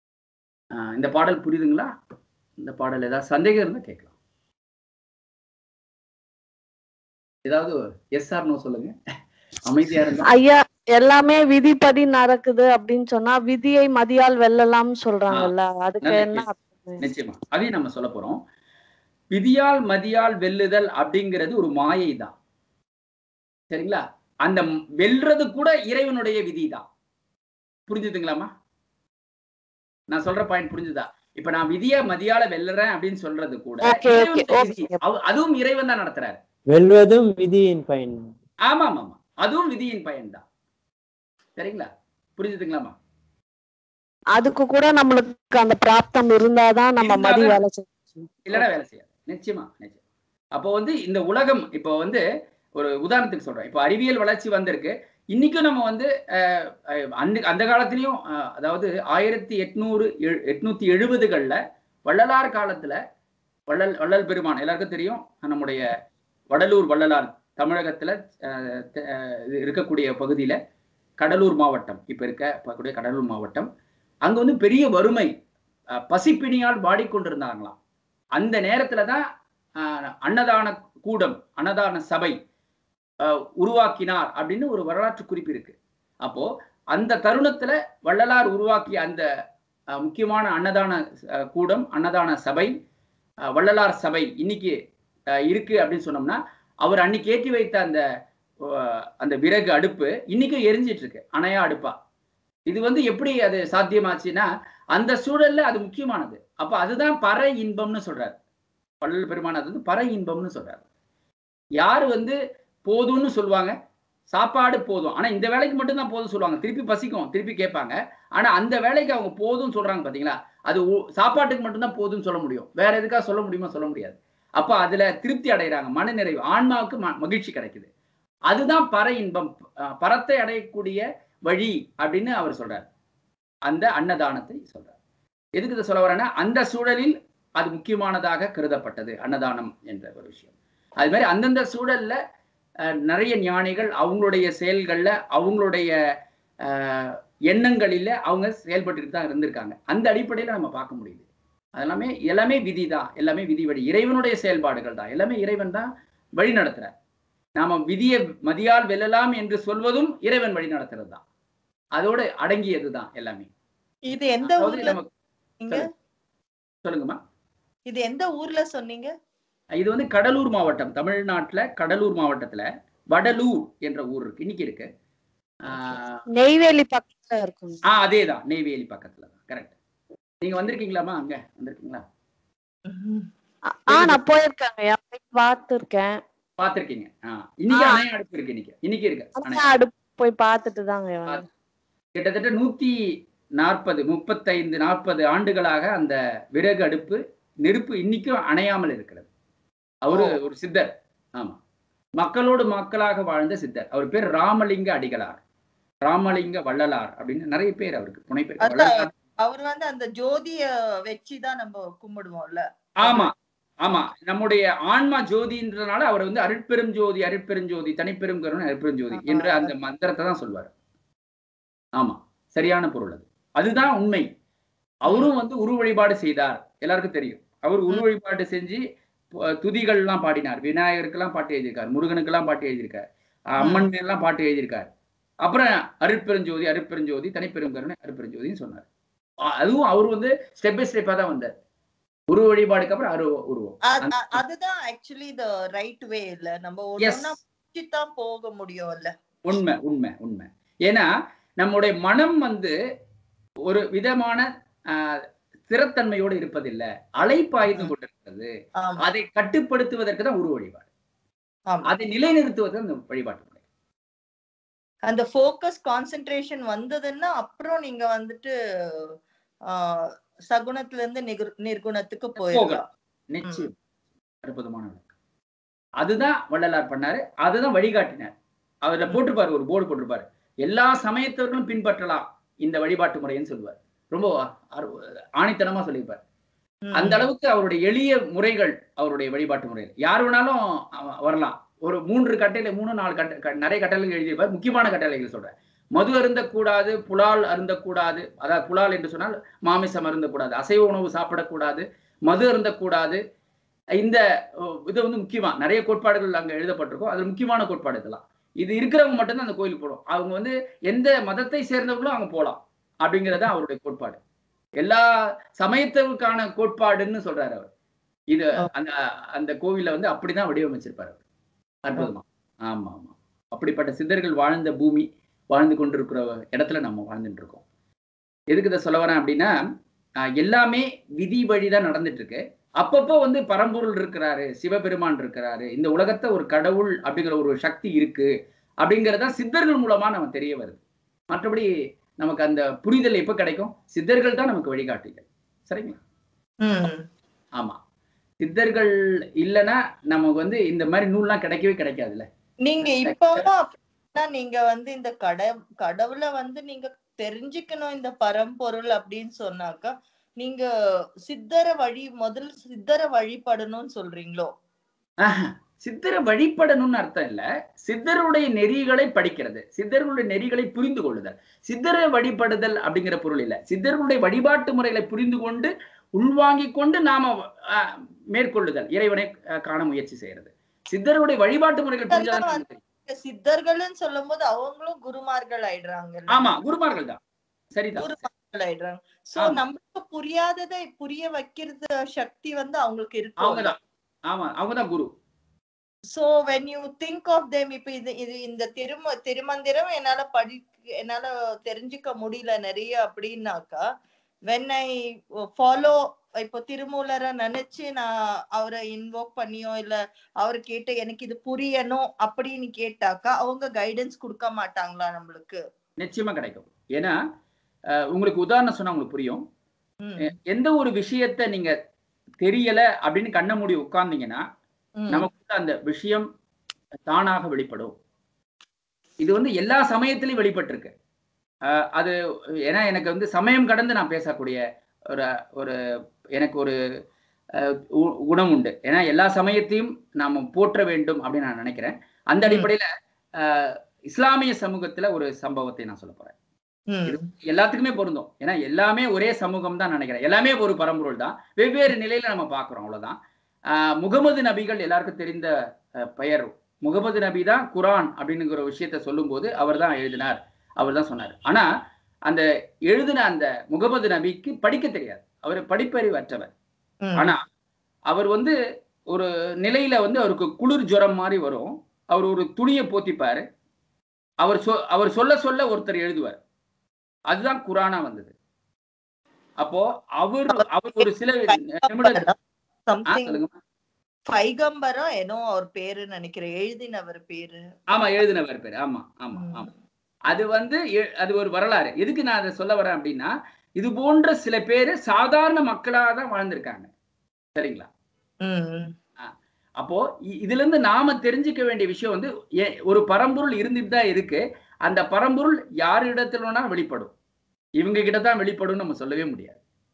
ஆஹ் இந்த பாடல் புரியுதுங்களா இந்த பாடல் ஏதாவது சந்தேகம் இருந்தா கேட்கலாம் ஏதாவது எஸ் ஆர் நோ சொல்லுங்க அமைதியா இருந்தா ஐயா எல்லாமே விதிப்படி நடக்குது அப்படின்னு சொன்னா விதியை மதியால் வெல்லலாம் சொல்றாங்கல்ல அதுக்கு நல்ல என்ன கேள்வி. அர்த்தம்? நிச்சயமா அதையும் நம்ம சொல்ல போறோம் விதியால் மதியால் வெல்லுதல் அப்படிங்கிறது ஒரு மாயை தான் சரிங்களா அந்த ம்- வெல்றது கூட இறைவனுடைய விதி தான் புரிஞ்சுதுங்களாமா நான் சொல்ற பாயிண்ட் புரிஞ்சுதா இப்ப நான் விதிய மதியால வெல்லுறேன் அப்படின்னு சொல்றது கூட Okay, okay, இறைவனுடைய விதி. okay. அவ- அதுவும் இறைவன் தான் நடத்துறாரு வெல்வதும் விதியின் பயன் ஆமா ஆமா ஆமா அதுவும் விதியின் பயன்தான் சரிங்களா புரிஞ்சுதுங்களாமா அதுக்கு கூட நம்மளுக்கு அந்த பிராப்தம் இருந்தாதான் நம்ம மதி இருந்தாதான் வேலை செய்யும் இல்லைன்னா வேலை செய்யாது நிச்சயமா நிச்சயம் அப்போ வந்து இந்த உலகம் இப்போ வந்து ஒரு உதாரணத்துக்கு சொல்றேன் இப்போ அறிவியல் வளர்ச்சி வந்திருக்கு இன்னைக்கும் நம்ம வந்து அஹ், அஹ், அந்த அந்த காலத்திலயும் அஹ், அதாவது ஆயிரத்தி எட்நூறு எழு- எட்நூத்தி எழுபதுகள்ல வள்ளலார் காலத்துல வள்ளல் வள்ளல் பெருமான் எல்லாருக்கும் தெரியும் நம்முடைய வடலூர் வள்ளலார் தமிழகத்துல அஹ், த- அஹ், இது இருக்கக்கூடிய பகுதியில கடலூர் மாவட்டம் இப்ப இருக்க இருக்கக்கூடிய கடலூர் மாவட்டம் அங்க வந்து பெரிய வறுமை அஹ், பசிப்பிணியால் வாடிக்கொண்டிருந்தாங்களாம் அந்த நேரத்துல தான் ஆஹ், அன்னதான கூடம் அன்னதான சபை ஆஹ், உருவாக்கினார் அப்படின்னு ஒரு வரலாற்று குறிப்பு இருக்கு அப்போ அந்த தருணத்துல வள்ளலார் உருவாக்கிய அந்த ஆஹ், முக்கியமான அன்னதான ஆஹ், கூடம் அன்னதான சபை ஆஹ், வள்ளலார் சபை இன்னைக்கு ஆஹ், இருக்கு அப்படின்னு சொன்னோம்னா அவர் அன்னைக்கு ஏற்றி வைத்த அந்த ஆஹ், அந்த விறகு அடுப்பு இன்னைக்கும் எரிஞ்சிட்டு இருக்கு அணையா அடுப்பா இது வந்து எப்படி அது சாத்தியமாச்சுன்னா அந்த சூழல்ல அது முக்கியமானது அப்ப அதுதான் பற இன்பம்னு சொல்றாரு வள்ளல் பெருமான் அது வந்து பற இன்பம்னு சொல்றாரு யார் வந்து போதும்னு சொல்லுவாங்க சாப்பாடு போதும் ஆனா இந்த வேலைக்கு மட்டும்தான் போதும் சொல்லுவாங்க திருப்பி பசிக்கும் திருப்பி கேட்பாங்க ஆனா அந்த வேலைக்கு அவங்க போதும்னு சொல்றாங்க பாத்தீங்களா அது உ- சாப்பாட்டுக்கு மட்டும்தான் போதும்னு சொல்ல முடியும் வேற எதுக்காக சொல்ல முடியுமா சொல்ல முடியாது அப்ப அதுல திருப்தி அடைகிறாங்க மன நிறைவு ஆன்மாவுக்கு ம- மகிழ்ச்சி கிடைக்குது அதுதான் பற இன்பம் அஹ் பரத்தை அடையக்கூடிய வழி அப்படின்னு அவர் சொல்றார் அந்த அன்னதானத்தை சொல்றார் எதுக்கு இதை சொல்ல வரேன்னா அந்த சூழலில் அது முக்கியமானதாக கருதப்பட்டது அன்னதானம் என்ற ஒரு விஷயம் அது மாதிரி அந்தந்த சூழல்ல அஹ், நிறைய ஞானிகள் அவங்களுடைய செயல்கள்ல அவங்களுடைய அஹ், எண்ணங்களில அவங்க செயல்பட்டுக்கிட்டு தான் இருந்திருக்காங்க அந்த அடிப்படையில நம்ம பார்க்க முடியுது அதெல்லாமே எல்லாமே விதி தான் எல்லாமே விதி வழி இறைவனுடைய செயல்பாடுகள் தான் எல்லாமே இறைவன் தான் வழி நடத்துறார் நாம விதியை மதியால் வெல்லலாம் என்று சொல்வதும் இறைவன் வழி நடத்துறது தான் அதோட அடங்கியதுதான் எல்லாமே இது எந்த அதாவது ஊர்ல நமக்கு சொன்னீங்க சொல்லுங்கம்மா இது எந்த ஊர்ல சொன்னீங்க இது வந்து கடலூர் மாவட்டம் தமிழ்நாட்டுல கடலூர் மாவட்டத்துல வடலூர் என்ற ஊர் இருக்கு இன்னைக்கு இருக்கு ஆஹ் நெய்வேலி பக்கத்துல இருக்கும் ஆ அதே தான் நெய்வேலி பக்கத்துல தான் கரெக்ட் நீங்க வந்திருக்கீங்களாமா அங்க வந்திருக்கீங்களா ஆ, ஆ நான் போயிருக்கேங்க போய் பார்த்துருக்கேன் பார்த்திருக்கீங்க ஆ இன்னைக்கு ஆ. அணைய அடுப்பு இருக்கு இன்னைக்கு இன்னைக்கு இருக்கு அணைய அதான் அடுப்பு போய் பார்த்துட்டு தாங்க வந்தேன். கிட்டத்தட்ட நூத்தி நாற்பது முப்பத்தைந்து நாற்பது ஆண்டுகளாக அந்த விறகு அடுப்பு நெருப்பு இன்னைக்கும் அணையாமல் இருக்கிறது அவரு ஒரு சித்தர் ஆமா மக்களோடு மக்களாக வாழ்ந்த சித்தர் அவர் பேர் ராமலிங்க அடிகளார் ராமலிங்க வள்ளலார் அப்படின்னு நிறைய பேர் அவருக்கு புனை பேர் அதான். வள்ளலார் அவர் வந்து அந்த ஜோதிய வச்சுதான் நம்ம கும்பிடுவோம்ல ஆமா ஆமா நம்முடைய ஆன்மா ஜோதின்றனால அவர் வந்து அருட்பெரும் ஜோதி அருட்பெரும் ஜோதி தனிப்பெரும் கருணை அருட்பெரும் ஜோதி என்ற அந்த மந்திரத்தை தான் சொல்வார் ஆமா சரியான பொருள் அது அதுதான் உண்மை அவரும் வந்து உரு வழிபாடு செய்தார் எல்லாருக்கும் தெரியும் அவர் உரு வழிபாடு செஞ்சு ப- துதிகள்லாம் பாடினார் விநாயகருக்கெல்லாம் பாட்டு எழுதியிருக்கார் முருகனுக்கெல்லாம் பாட்டு எழுதியிருக்கார் அம்மன் மேலாம் பாட்டு எழுதியிருக்கார் அப்புறம் அருட்பெருஞ்சோதி அருட்பெருஞ்சோதி தனிப்பெரும் கருணை அருட்பெருஞ்சோதின்னு சொன்னார் அ- அதுவும் அவர் வந்து ஸ்டெப் பை ஸ்டெப்பா தான் வந்தார் உருவ வழிபாடுக்கு அப்புறம் அரு உருவம் அ- அந்த- அ- அதுதான் ஆக்சுவலி த ரைட் வே இல்ல நம்ம Yes. ஒன்னா தான் போக முடியும்ல உண்மை உண்மை உண்மை ஏன்னா நம்முடைய மனம் வந்து ஒரு விதமான ஆஹ், ஸ்திரத்தன்மையோடு இருப்பதில்லை அலைப்பாய்ந்து கொண்டிருக்கிறது ஆமா அதை கட்டுப்படுத்துவதற்கு தான் உருவ வழிபாடு ஆமா. அதை நிலைநிறுத்துவது அந்த வழிபாட்டு முறை அந்த ஃபோக்கஸ் கான்சென்ட்ரேஷன் வந்ததுன்னா அப்புறம் நீங்க வந்துட்டு ஆஹ் சகுனத்துல இருந்து நிகுர்- நிர்குணத்துக்கு போயிடலாம் நிச்சயம் அற்புதமான விளக்கம் அதுதான் வள்ளலார் பண்ணாரு அதுதான் வழிகாட்டினார் அதுல போட்டிருப்பாரு ஒரு போர்டு போட்டிருப்பாரு எல்லா சமயத்தவர்களும் பின்பற்றலாம் இந்த வழிபாட்டு முறைன்னு சொல்லுவார் ரொம்ப அரு- ஆணித்தனமா சொல்லியிருப்பார் ம். அந்த அளவுக்கு அவருடைய எளிய முறைகள் அவருடைய வழிபாட்டு முறைகள் யார் வேணாலும் அவ- வரலாம் ஒரு மூன்று கட்டளை மூணு நாலு கட்ட க- நிறைய கட்டளைகள் எழுதியிருப்பார் முக்கியமான கட்டளைகள் சொல்றேன் மது அருந்தக்கூடாது புலால் அருந்தக்கூடாது அதாவது புலால் என்று சொன்னால் மாமிசம் அருந்தக்கூடாது அசைவ உணவு சாப்பிடக்கூடாது மது அருந்தக்கூடாது இந்த அஹ், இது வந்து முக்கியமா நிறைய கோட்பாடுகள் அங்க எழுதப்பட்டிருக்கும் அது முக்கியமான கோட்பாடு இதெல்லாம் இது இருக்கிறவங்க மட்டும்தான் அந்த கோயிலுக்கு போகணும் அவங்க வந்து எந்த மதத்தை சேர்ந்தவங்களும் அங்க போகலாம் அப்படிங்கிறது தான் அவருடைய கோட்பாடு எல்லா சமயத்திற்கான கோட்பாடுன்னு சொல்றாரு அவர் இது அந்த அந்த கோவில வந்து அப்படிதான் வடிவமைச்சிருப்பாரு அவர் அற்புதமா ஆமா ஆமா அப்படிப்பட்ட சித்தர்கள் வாழ்ந்த பூமி வாழ்ந்து கொண்டிருக்கிற இடத்துல நம்ம வாழ்ந்துட்டு இருக்கோம் எதுக்கு இதை சொல்ல வரேன் அப்படின்னா ஆஹ், எல்லாமே விதி வழிதான் நடந்துட்டு இருக்கு அப்பப்போ வந்து பரம்பொருள் இருக்கிறாரு சிவபெருமான் இருக்கிறாரு இந்த உலகத்தை ஒரு கடவுள் அப்படிங்கிற ஒரு சக்தி இருக்கு அப்படிங்கறத சித்தர்கள் மூலமா நம்ம தெரிய வருது மற்றபடி நமக்கு அந்த புரிதல் எப்ப கிடைக்கும் சித்தர்கள் தான் நமக்கு வழிகாட்டிகள் சரிங்களா ம். ஆமா சித்தர்கள் இல்லைன்னா நமக்கு வந்து இந்த மாதிரி நூல்லாம் கிடைக்கவே கிடைக்காதுல்ல நீங்க இப்பவும் அப்படின்னா நீங்க வந்து இந்த கட கடவுளை வந்து நீங்க தெரிஞ்சுக்கணும் இந்த பரம்பொருள் அப்படின்னு சொன்னாக்கா நீங்க சித்தர வழி முதல்ல சித்தர வழிபடணும்னு சொல்றீங்களோ ஆஹா, சித்தரை வழிபடணும்னு அர்த்தம் இல்ல சித்தருடைய நெறிகளை படிக்கிறது சித்தர்களுடைய நெறிகளை புரிந்து கொள்ளுதல் சித்தரை வழிபடுதல் அப்படிங்கிற பொருள் இல்ல சித்தர்களுடைய வழிபாட்டு முறைகளை புரிந்து கொண்டு உள்வாங்கிக் கொண்டு நாம ஆஹ், மேற்கொள்ளுதல் இறைவனை ஆஹ், காண முயற்சி செய்யறது சித்தருடைய வழிபாட்டு முறைகள் புரிஞ்சாதான் நமக்கு தெரியும். இந்த சித்தர்கள்னு சொல்லும் போது அவங்களும் குருமார்கள் ஆயிடுறாங்க ஆமா குருமார்கள் தான் சரிதான் குருமார்கள் ஆயிடுறாங்க சோ ஆமா. நம்மளுக்கு புரியாததை புரிய வைக்கிறது சக்தி வந்து அவங்களுக்கு இருக்கு அவங்கதான் ஆமா அவங்கதான் குரு so when you think of them இப்ப இது இது இந்த திரும திருமந்திரம் என்னால படி என்னால தெரிஞ்சுக்க முடியல நிறைய அப்படின்னாக்கா வென் ஐ ஃபாலோ இப்போ திருமூலரை நினைச்சு நான் அவரை இன்வோக் பண்ணியோ இல்ல அவர் கேட்டு எனக்கு இது புரியணும் அப்படின்னு கேட்டாக்கா அவங்க கைடன்ஸ் கொடுக்க மாட்டாங்களா நம்மளுக்கு நிச்சயமா கிடைக்கும் ஏன்னா ஆஹ், உங்களுக்கு உதாரணம் சொன்னா உங்களுக்கு புரியும் ம், எ- எந்த ஒரு விஷயத்த நீங்க தெரியல அப்படின்னு கண்ண மூடி உட்கார்ந்தீங்கன்னா ம், நமக்கு அந்த விஷயம் தானாக வெளிப்படும் இது வந்து எல்லா சமயத்திலையும் வெளிப்பட்டிருக்கு ஆஹ் அது ஏன்னா எனக்கு வந்து சமயம் கடந்து நான் பேசக்கூடிய ஒரு ஒரு எனக்கு ஒரு ஆஹ் கு- குணம் உண்டு ஏன்னா எல்லா சமயத்தையும் நாம போற்ற வேண்டும் அப்படின்னு நான் நினைக்கிறேன் அந்த அடிப்படையில ஆஹ் இஸ்லாமிய சமூகத்துல ஒரு சம்பவத்தை நான் சொல்ல போறேன் ம், எல்லாத்துக்குமே பொருந்தும் ஏன்னா எல்லாமே ஒரே சமூகம் தான் நினைக்கிறேன் எல்லாமே ஒரு பரம்பொருள் தான் வெவ்வேறு நிலையில நம்ம பார்க்கிறோம் அவ்வளவுதான் ஆஹ் முகமது நபிகள் எல்லாருக்கும் தெரிந்த அஹ், பெயர் முகமது நபி தான் குரான் அப்படிங்கிற விஷயத்த சொல்லும்போது அவர் தான் எழுதினார் அவர் தான் சொன்னார் ஆனா அந்த எழுதின அந்த முகமது நபிக்கு படிக்க தெரியாது அவர் படிப்பறிவற்றவர் ம். ஆனா அவர் வந்து ஒரு நிலையில வந்து அவருக்கு குளிர் ஜுரம் மாதிரி வரும் அவர் ஒரு துணியை போத்திப்பாரு அவர் சொ அவர் சொல்ல சொல்ல ஒருத்தர் எழுதுவார் அதுதான் குரானா வந்தது அப்போ அவர் அவர் ஒரு சில நிமிடம் ஆ, சம்திங் சொல்லுங்க பைகம்பரா ஏனோ அவர் பேரு நினைக்கிறேன் எழுதினவர் பேரு ஆமா எழுதினவர் பேர் ஆமா ஆமா ம். ஆமா அது வந்து எ- அது ஒரு வரலாறு எதுக்கு நான் அதை சொல்ல வரேன் அப்படின்னா இது போன்ற சில பேர் சாதாரண மக்களாக தான் வாழ்ந்திருக்காங்க சரிங்களா ம். அப்போ இ- இதுல இருந்து நாம தெரிஞ்சுக்க வேண்டிய விஷயம் வந்து ஏ- ஒரு பரம்பொருள் இருந்துட்டு தான் இருக்கு அந்த பரம்பொருள் யாரிடத்துல வேணா வெளிப்படும் இவங்க கிட்ட தான் வெளிப்படும் நம்ம சொல்லவே முடியாது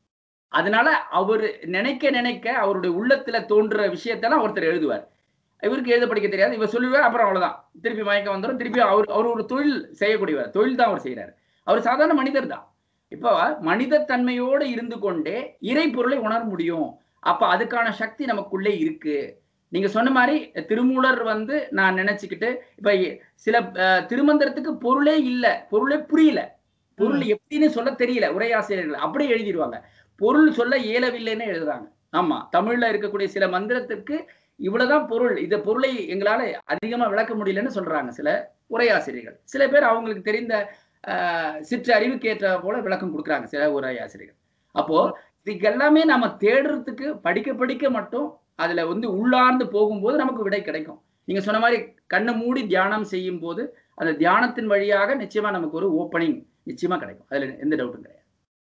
அதனால அவர் நினைக்க நினைக்க அவருடைய உள்ளத்துல தோன்ற விஷயத்தெல்லாம் ஒருத்தர் எழுதுவார் இவருக்கு எழுத படிக்க தெரியாது இவர் சொல்லுவார் அப்புறம் அவ்வளவுதான் திருப்பி மயக்கம் வந்துடும் திருப்பி அவர் அவர் ஒரு தொழில் செய்யக்கூடியவர் தொழில் தான் அவர் செய்யறாரு அவர் சாதாரண மனிதர் தான் இப்போ மனித தன்மையோடு இருந்து கொண்டே இறை பொருளை உணர முடியும் அப்ப அதுக்கான சக்தி நமக்குள்ளே இருக்கு நீங்க சொன்ன மாதிரி திருமூலர் வந்து நான் நினைச்சுக்கிட்டு இப்ப சில அஹ், திருமந்திரத்துக்கு பொருளே இல்ல பொருளே புரியல பொருள் எப்படின்னு சொல்ல தெரியல உரையாசிரியர்கள் அப்படியே எழுதிடுவாங்க பொருள் சொல்ல இயலவில்லைன்னு எழுதுறாங்க ஆமா தமிழ்ல இருக்கக்கூடிய சில மந்திரத்துக்கு இவ்வளவுதான் பொருள் இந்த பொருளை எங்களால அதிகமா விளக்க முடியலன்னு சொல்றாங்க சில உரையாசிரியர்கள் சில பேர் அவங்களுக்கு தெரிந்த ஆஹ், சிற்று அறிவுக்கேற்ற போல விளக்கம் கொடுக்குறாங்க சில உரையாசிரியர்கள் அப்போ இதுக்கு எல்லாமே நம்ம தேடுறதுக்கு படிக்க படிக்க மட்டும் அதுல வந்து உள்ளார்ந்து போகும்போது நமக்கு விடை கிடைக்கும் நீங்க சொன்ன மாதிரி கண்ணை மூடி தியானம் செய்யும் போது அந்த தியானத்தின் வழியாக நிச்சயமா நமக்கு ஒரு ஓப்பனிங் நிச்சயமா கிடைக்கும் அதுல எந்த டவுட்டும் கிடையாது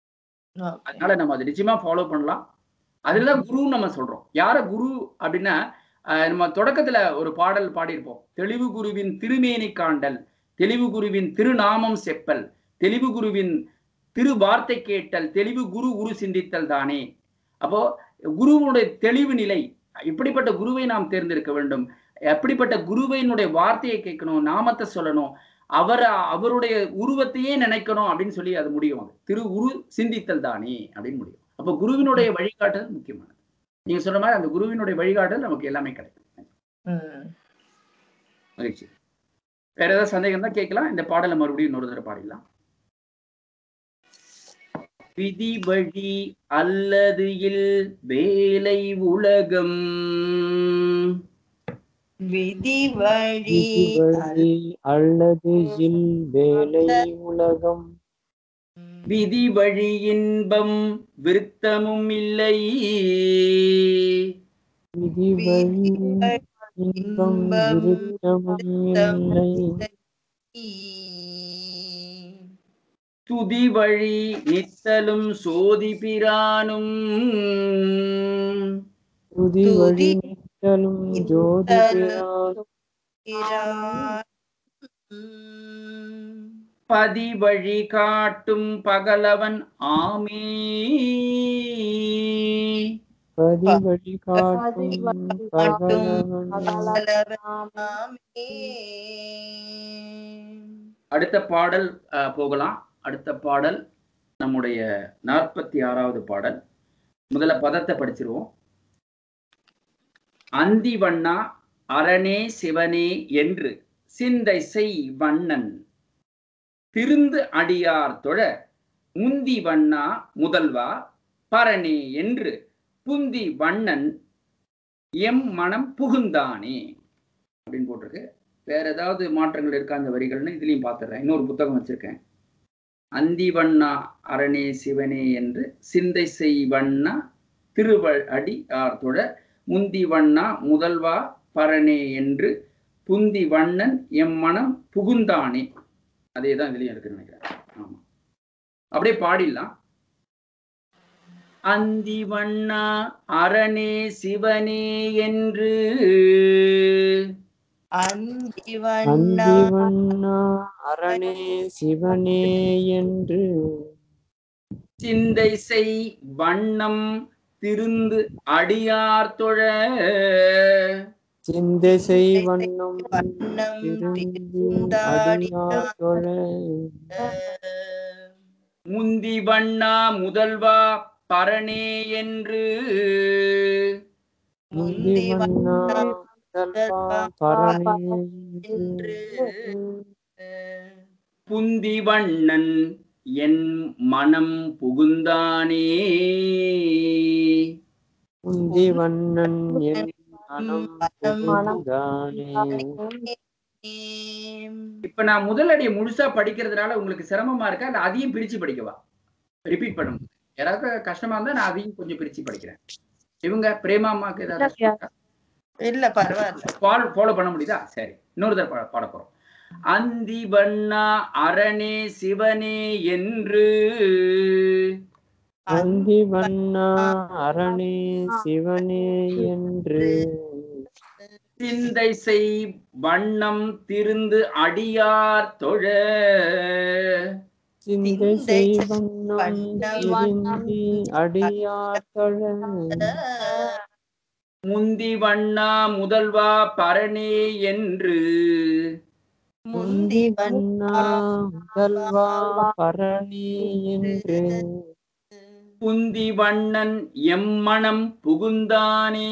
Okay. அதனால நம்ம அதை நிச்சயமா ஃபாலோ பண்ணலாம் அதுலதான் குருன்னு நம்ம சொல்றோம் யார குரு அப்படின்னா ஆஹ் நம்ம தொடக்கத்துல ஒரு பாடல் பாடியிருப்போம் தெளிவு குருவின் திருமேனி காண்டல் தெளிவு குருவின் திருநாமம் செப்பல் தெளிவு குருவின் திரு வார்த்தை கேட்டல் தெளிவு குரு குரு சிந்தித்தல் தானே அப்போ குருவினுடைய தெளிவு நிலை இப்படிப்பட்ட குருவை நாம் தேர்ந்தெடுக்க வேண்டும் எப்படிப்பட்ட குருவினுடைய வார்த்தையை கேட்கணும் நாமத்தை சொல்லணும் அவரை அவருடைய உருவத்தையே நினைக்கணும் அப்படின்னு சொல்லி அது முடியும் அது திரு உரு சிந்தித்தல் தானே அப்படின்னு முடியும் அப்போ குருவினுடைய வழிகாட்டுதல் முக்கியமானது நீங்க சொன்ன மாதிரி அந்த குருவினுடைய வழிகாட்டுதல் நமக்கு எல்லாமே கிடைக்கும் ம். மகிழ்ச்சி வேற ஏதாவது சந்தேகம் தான் கேட்கலாம் இந்த பாடலை மறுபடியும் இன்னொரு தடவை பாடிடலாம் விதி வழி அல்லது இல் வேலை உலகம் விதி வழி விதி வழி அல்லது இல் வேலை உலகம் விதி வழி இன்பம் விருத்தமும் இல்லை விதி வழி இன்பம் விருத்தமும் இல்லை துதி வழி நித்தலும் சோதி பிரானும் துதி வழி நிற்றலும் ஜோதி பதி வழி காட்டும் பகலவன் ஆமே பதி வழி காட்டும் பகலவன் அடுத்த பாடல் அஹ், போகலாம் அடுத்த பாடல் நம்முடைய நாற்பத்தி ஆறாவது பாடல் முதல்ல பதத்தை படிச்சிருவோம் அந்தி வண்ணா அரணே சிவனே என்று சிந்தை செய் வண்ணன் திருந்து அடியார் தொழ முந்தி வண்ணா முதல்வா பரணே என்று புந்தி வண்ணன் எம் மனம் புகுந்தானே அப்படின்னு போட்டிருக்கு வேற ஏதாவது மாற்றங்கள் இருக்கா அந்த வரிகள்னு இதுலயும் பார்த்துடுறேன் இன்னொரு புத்தகம் வச்சிருக்கேன் அந்தி வண்ணா அரணே சிவனே என்று சிந்தை செய் வண்ணா திருவ அடி ஆர்த்தொட முந்தி வண்ணா முதல்வா பரணே என்று புந்தி வண்ணன் எம் மனம் புகுந்தானே அதே தான் இதுலயும் இருக்குன்னு நினைக்கிறேன் ஆமா அப்படியே பாடிடலாம் அந்தி வண்ணா அரணே சிவனே என்று அந்தி வண்ணா அந்தி வண்ணா அரணே சிவனே என்று சிந்தை செய் வண்ணம் திருந்து அடியார் தொழ சிந்தை செய் வண்ணம் வண்ணம் திருந்து அடியார் தொழ முந்தி வண்ணா முதல்வா பரணே என்று முந்தி வண்ணா முதல்வா பரணி என்று அஹ், புந்தி வண்ணன் என் மனம் புகுந்தானே உந்தி வண்ணன் என் மனம் புகுந்தானே ஏம், இப்ப நான் முதலடியை முழுசா படிக்கிறதுனால உங்களுக்கு சிரமமா இருக்கா இல்ல அதையும் பிரிச்சு படிக்கவா ரிப்பீட் பண்ணும் யாராவது கஷ்டமா இருந்தா நான் அதையும் கொஞ்சம் பிரிச்சு படிக்கிறேன் இவங்க பிரேமா அம்மாக்கு ஏதாவது கஷ்டம் இருக்கா? இல்ல பரவாயில்ல ஃபாலோ ஃபாலோ பண்ண முடியுதா சரி இன்னொரு தடவை பாட- பாட போறோம் அந்தி வண்ணா அரணே சிவனே என்று அந்தி வண்ணா அரணே சிவனே என்று சிந்தை செய் வண்ணம் திருந்து அடியார் தொழ சிந்தை செய் வண்ணம் திருந்தி அடியார் தொழ முந்தி வண்ணா முதல்வா பரணே என்று முந்தி வண்ணா முதல்வா பரணி என்று புந்தி வண்ணன் எம்மனம் புகுந்தானே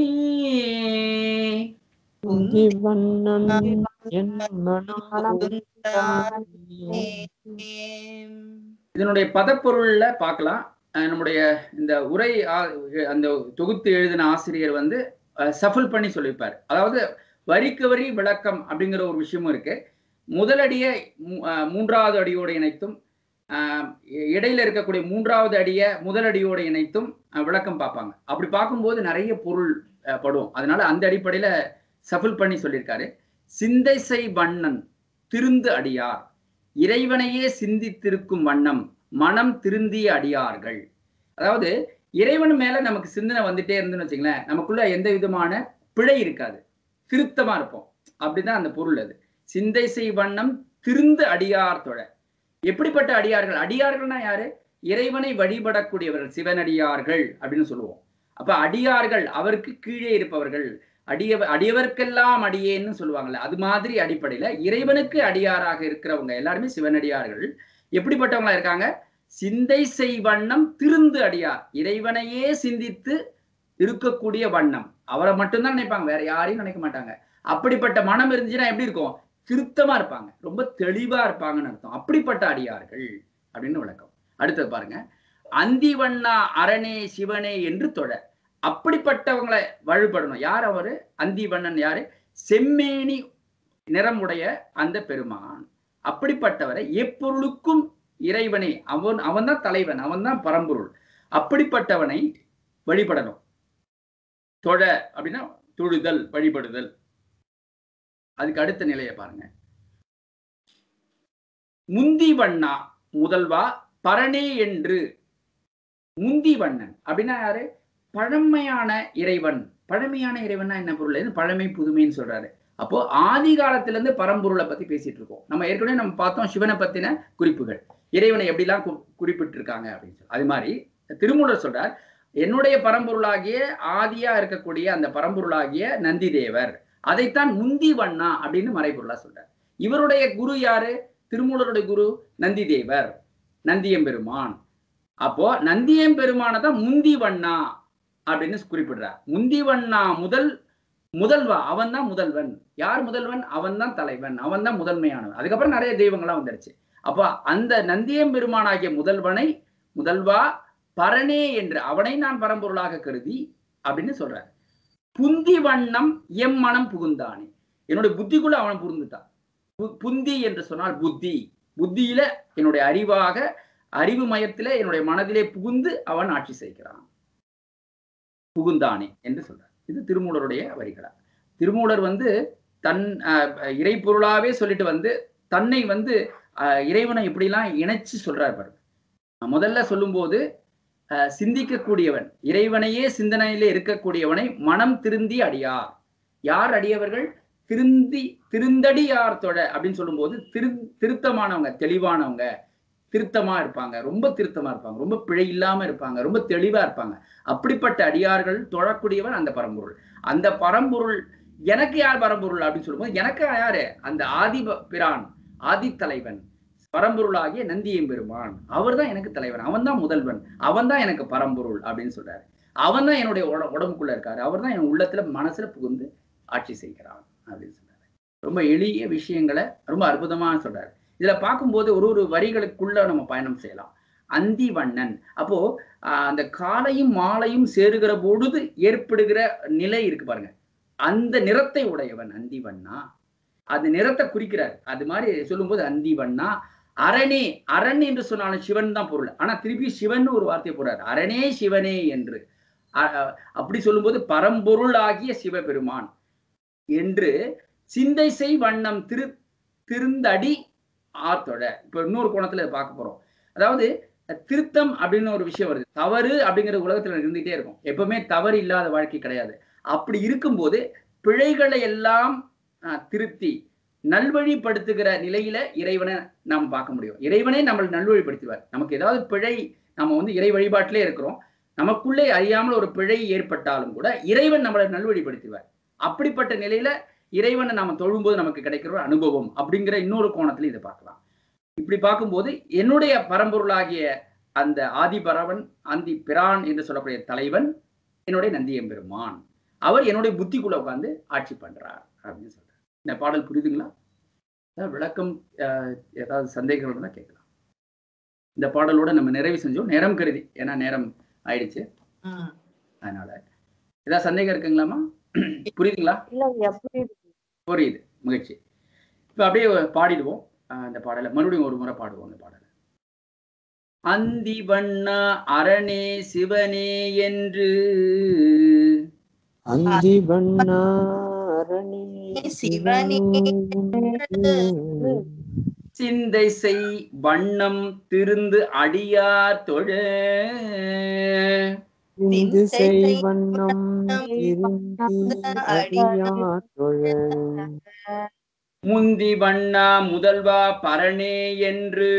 புந்தி வண்ணன் என் மனம் புகுந்தானே. ஏம், இதனுடைய பதப்பொருள்ல பார்க்கலாம் அஹ் நம்முடைய இந்த உரை ஆ- அந்த தொகுத்து எழுதின ஆசிரியர் வந்து சஃபல் பண்ணி சொல்லியிருப்பார் அதாவது வரிக்கு வரி விளக்கம் அப்படிங்கிற ஒரு விஷயமும் இருக்கு முதலடியை மூ- அஹ் மூன்றாவது அடியோடு இணைத்தும் அஹ் இடையில இருக்கக்கூடிய மூன்றாவது அடியை முதலடியோடு இணைத்தும் அஹ் விளக்கம் பார்ப்பாங்க அப்படி பார்க்கும்போது நிறைய பொருள் அஹ் படும் அதனால அந்த அடிப்படையில சஃபல் பண்ணி சொல்லியிருக்காரு சிந்தை செய் வண்ணன் திருந்து அடியார் இறைவனையே சிந்தித்திருக்கும் வண்ணம் மனம் திருந்திய அடியார்கள் அதாவது இறைவன் மேல நமக்கு சிந்தனை வந்துட்டே இருந்துன்னு வச்சுங்களேன் நமக்குள்ள எந்த விதமான பிழை இருக்காது திருத்தமா இருப்போம் அப்படிதான் அந்த பொருள் அது சிந்தை செய் வண்ணம் திருந்து அடியார் தொழ எப்படிப்பட்ட அடியார்கள் அடியார்கள்னா யாரு இறைவனை வழிபடக்கூடியவர்கள் சிவனடியார்கள் அப்படின்னு சொல்லுவோம் அப்ப அடியார்கள் அவருக்கு கீழே இருப்பவர்கள் அடிய அடியவர்க்கெல்லாம் அடியேன்னு சொல்லுவாங்கல்ல அது மாதிரி அடிப்படையில இறைவனுக்கு அடியாராக இருக்கிறவங்க எல்லாருமே சிவனடியார்கள் எப்படிப்பட்டவங்களா இருக்காங்க சிந்தை செய் வண்ணம் திருந்து அடியார் இறைவனையே சிந்தித்து இருக்கக்கூடிய வண்ணம் அவரை மட்டும்தான் நினைப்பாங்க வேற யாரையும் நினைக்க மாட்டாங்க அப்படிப்பட்ட மனம் இருந்துச்சுன்னா எப்படி இருக்கும் திருத்தமா இருப்பாங்க ரொம்ப தெளிவா இருப்பாங்கன்னு அர்த்தம் அப்படிப்பட்ட அடியார்கள் அப்படின்னு விளக்கம் அடுத்தது பாருங்க அந்தி வண்ணா அரணே சிவனே என்று தொழ அப்படிப்பட்டவங்களை வழிபடணும் யார் அவரு அந்தி வண்ணன் யாரு செம்மேனி நிறமுடைய அந்த பெருமான் அப்படிப்பட்டவரை எப்பொருளுக்கும் இறைவனை அவன் அவன்தான் தலைவன் அவன்தான் பரம்பொருள் அப்படிப்பட்டவனை வழிபடணும் தொழ அப்படின்னா தொழுதல் வழிபடுதல் அதுக்கு அடுத்த நிலையை பாருங்க முந்தி வண்ணா முதல்வா பரணே என்று முந்தி வண்ணன் அப்படின்னா யாரு பழமையான இறைவன் பழமையான இறைவன்னா என்ன பொருள் இது பழமை புதுமைன்னு சொல்றாரு அப்போ ஆதி காலத்துல இருந்து பரம்பொருளை பத்தி பேசிட்டு இருக்கோம் நம்ம ஏற்கனவே நம்ம பார்த்தோம் சிவனை பத்தின குறிப்புகள் இறைவனை எப்படிலாம் கு- குறிப்பிட்டிருக்காங்க அப்படின்னு சொல்லி அது மாதிரி திருமூலர் சொல்றார் என்னுடைய பரம்பொருளாகிய ஆதியா இருக்கக்கூடிய அந்த பரம்பொருளாகிய நந்தி தேவர் அதைத்தான் முந்தி வண்ணா அப்படின்னு மறைபொருளா சொல்றார் இவருடைய குரு யாரு திருமூலருடைய குரு நந்தி தேவர் நந்தியம்பெருமான் அப்போ நந்தியம்பெருமானை தான் முந்தி வண்ணா அப்படின்னு குறிப்பிடுறார் முந்தி வண்ணா முதல் முதல்வா அவன் தான் முதல்வன் யார் முதல்வன் அவன் தான் தலைவன் அவன் தான் முதன்மையானவன் அதுக்கப்புறம் நிறைய தெய்வங்கள்லாம் வந்துருச்சு அப்போ அந்த நந்தியம்பெருமானாகிய முதல்வனை முதல்வா பரணே என்று அவனை நான் பரம்பொருளாக கருதி அப்படின்னு சொல்றார் புந்தி வண்ணம் எம் மனம் புகுந்தானே என்னுடைய புத்திக்குள்ள அவன் புகுந்துட்டான் பு- புந்தி என்று சொன்னால் புத்தி புத்தியில என்னுடைய அறிவாக அறிவு மயத்திலே என்னுடைய மனதிலே புகுந்து அவன் ஆட்சி செய்கிறான் புகுந்தானே என்று சொல்றார் இது திருமூலருடைய வரிகளா திருமூலர் வந்து தன் அஹ், இறைப்பொருளாவே சொல்லிட்டு வந்து தன்னை வந்து அஹ், இறைவனை இப்படிலாம் இணைச்சு சொல்றார் பாருங்க முதல்ல சொல்லும்போது அஹ், சிந்திக்கக்கூடியவன் இறைவனையே சிந்தனையிலே இருக்கக்கூடியவனை மனம் திருந்தி அடியார் யார் அடியவர்கள் திருந்தி திருந்தடியார் தொழ அப்படின்னு சொல்லும்போது திரு திருத்தமானவங்க தெளிவானவங்க திருத்தமா இருப்பாங்க ரொம்ப திருத்தமா இருப்பாங்க ரொம்ப பிழை இல்லாம இருப்பாங்க ரொம்ப தெளிவா இருப்பாங்க அப்படிப்பட்ட அடியார்கள் தொழக்கூடியவன் அந்த பரம்பொருள் அந்த பரம்பொருள் எனக்கு யார் பரம்பொருள் அப்படின்னு சொல்லும்போது எனக்கு யாரு அந்த ஆதி ப- பிரான் ஆதி தலைவன் பரம்பொருளாகிய நந்தியம்பெருமான் அவர் தான் எனக்கு தலைவன் அவன் தான் முதல்வன் அவன் தான் எனக்கு பரம்பொருள் அப்படின்னு சொல்றாரு அவன் தான் என்னுடைய உட- உடம்புக்குள்ள இருக்காரு அவர் தான் என் உள்ளத்துல மனசுல புகுந்து ஆட்சி செய்கிறான் அப்படின்னு சொல்றாரு ரொம்ப எளிய விஷயங்களை ரொம்ப அற்புதமா சொல்றாரு இதுல பார்க்கும்போது ஒரு ஒரு வரிகளுக்குள்ள நம்ம பயணம் செய்யலாம் அந்தி வண்ணன் அப்போ ஆஹ், அந்த காலையும் மாலையும் சேருகிற பொழுது ஏற்படுகிற நிலை இருக்கு பாருங்க அந்த நிறத்தை உடையவன் அந்தி வண்ணா அது நிறத்தை குறிக்கிறார் அது மாதிரி சொல்லும்போது அந்தி வண்ணா அரணே அரண் என்று சொன்னாலும் சிவன் தான் பொருள் ஆனா திருப்பி சிவன் ஒரு வார்த்தையை போடுறாரு அரணே சிவனே என்று அ- அ- அப்படி சொல்லும்போது பரம்பொருள் ஆகிய சிவபெருமான் என்று சிந்தை செய் வண்ணம் திரு திருந்தடி ஆத்தொட இப்ப இன்னொரு கோணத்துல இதை பார்க்க போறோம் அதாவது திருத்தம் அப்படின்னு ஒரு விஷயம் வருது தவறு அப்படிங்கிற உலகத்துல இருந்துகிட்டே இருக்கும் எப்பவுமே தவறு இல்லாத வாழ்க்கை கிடையாது அப்படி இருக்கும்போது பிழைகளை எல்லாம் அஹ், திருத்தி நல்வழிப்படுத்துகிற நிலையில இறைவனை நாம் பார்க்க முடியும் இறைவனே நம்மளை நல்வழிப்படுத்துவார் நமக்கு ஏதாவது பிழை நம்ம வந்து இறை வழிபாட்டிலே இருக்கிறோம் நமக்குள்ளே அறியாமல் ஒரு பிழை ஏற்பட்டாலும் கூட இறைவன் நம்மளை நல்வழிப்படுத்துவார் அப்படிப்பட்ட நிலையில இறைவனை நாம தொழும்போது நமக்கு கிடைக்கிற ஒரு அனுபவம் அப்படிங்கிற இன்னொரு கோணத்துல இதை பார்க்கலாம் இப்படி பார்க்கும்போது என்னுடைய பரம்பொருளாகிய அந்த ஆதிபரவன் அந்தி பிரான் என்று சொல்லக்கூடிய தலைவன் என்னுடைய நந்தியம்பெருமான் அவர் என்னுடைய புத்திக்குள்ள உட்கார்ந்து ஆட்சி பண்றார் அப்படின்னு சொல்றார் இந்த பாடல் புரியுதுங்களா அதாவது விளக்கம் அஹ், ஏதாவது சந்தேகங்கள் இருந்தா கேட்கலாம் இந்த பாடலோட நம்ம நிறைவு செஞ்சோம் நேரம் கருதி ஏன்னா நேரம் ஆயிடுச்சு ம். அதனால ஏதாவது சந்தேகம் இருக்குங்களாமா புரியுதுங்களா இல்ல எப்படி புரியுது மகிழ்ச்சி இப்போ அப்படியே பாடிடுவோம் அஹ் அந்த பாடலை மறுபடியும் ஒரு முறை பாடுவோம் அந்த பாடலை அந்தி வண்ணா அரணே சிவனே என்று அந்தி வண்ணா அரணி சிவனே சிந்தை செய் வண்ணம் திருந்து அடியார் தொழ சிந்து செய் வண்ணம் இருந்து அடியார் தொழ முந்தி வண்ணா முதல்வா பரணே என்று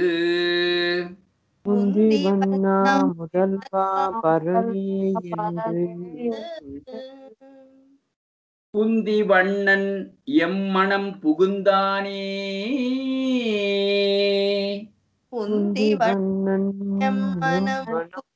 முந்தி வண்ணா முதல்வா பரணி என்று குந்தி வண்ணன் எம்மனம் புகுந்தானே உந்தி வண்ணன் மனம்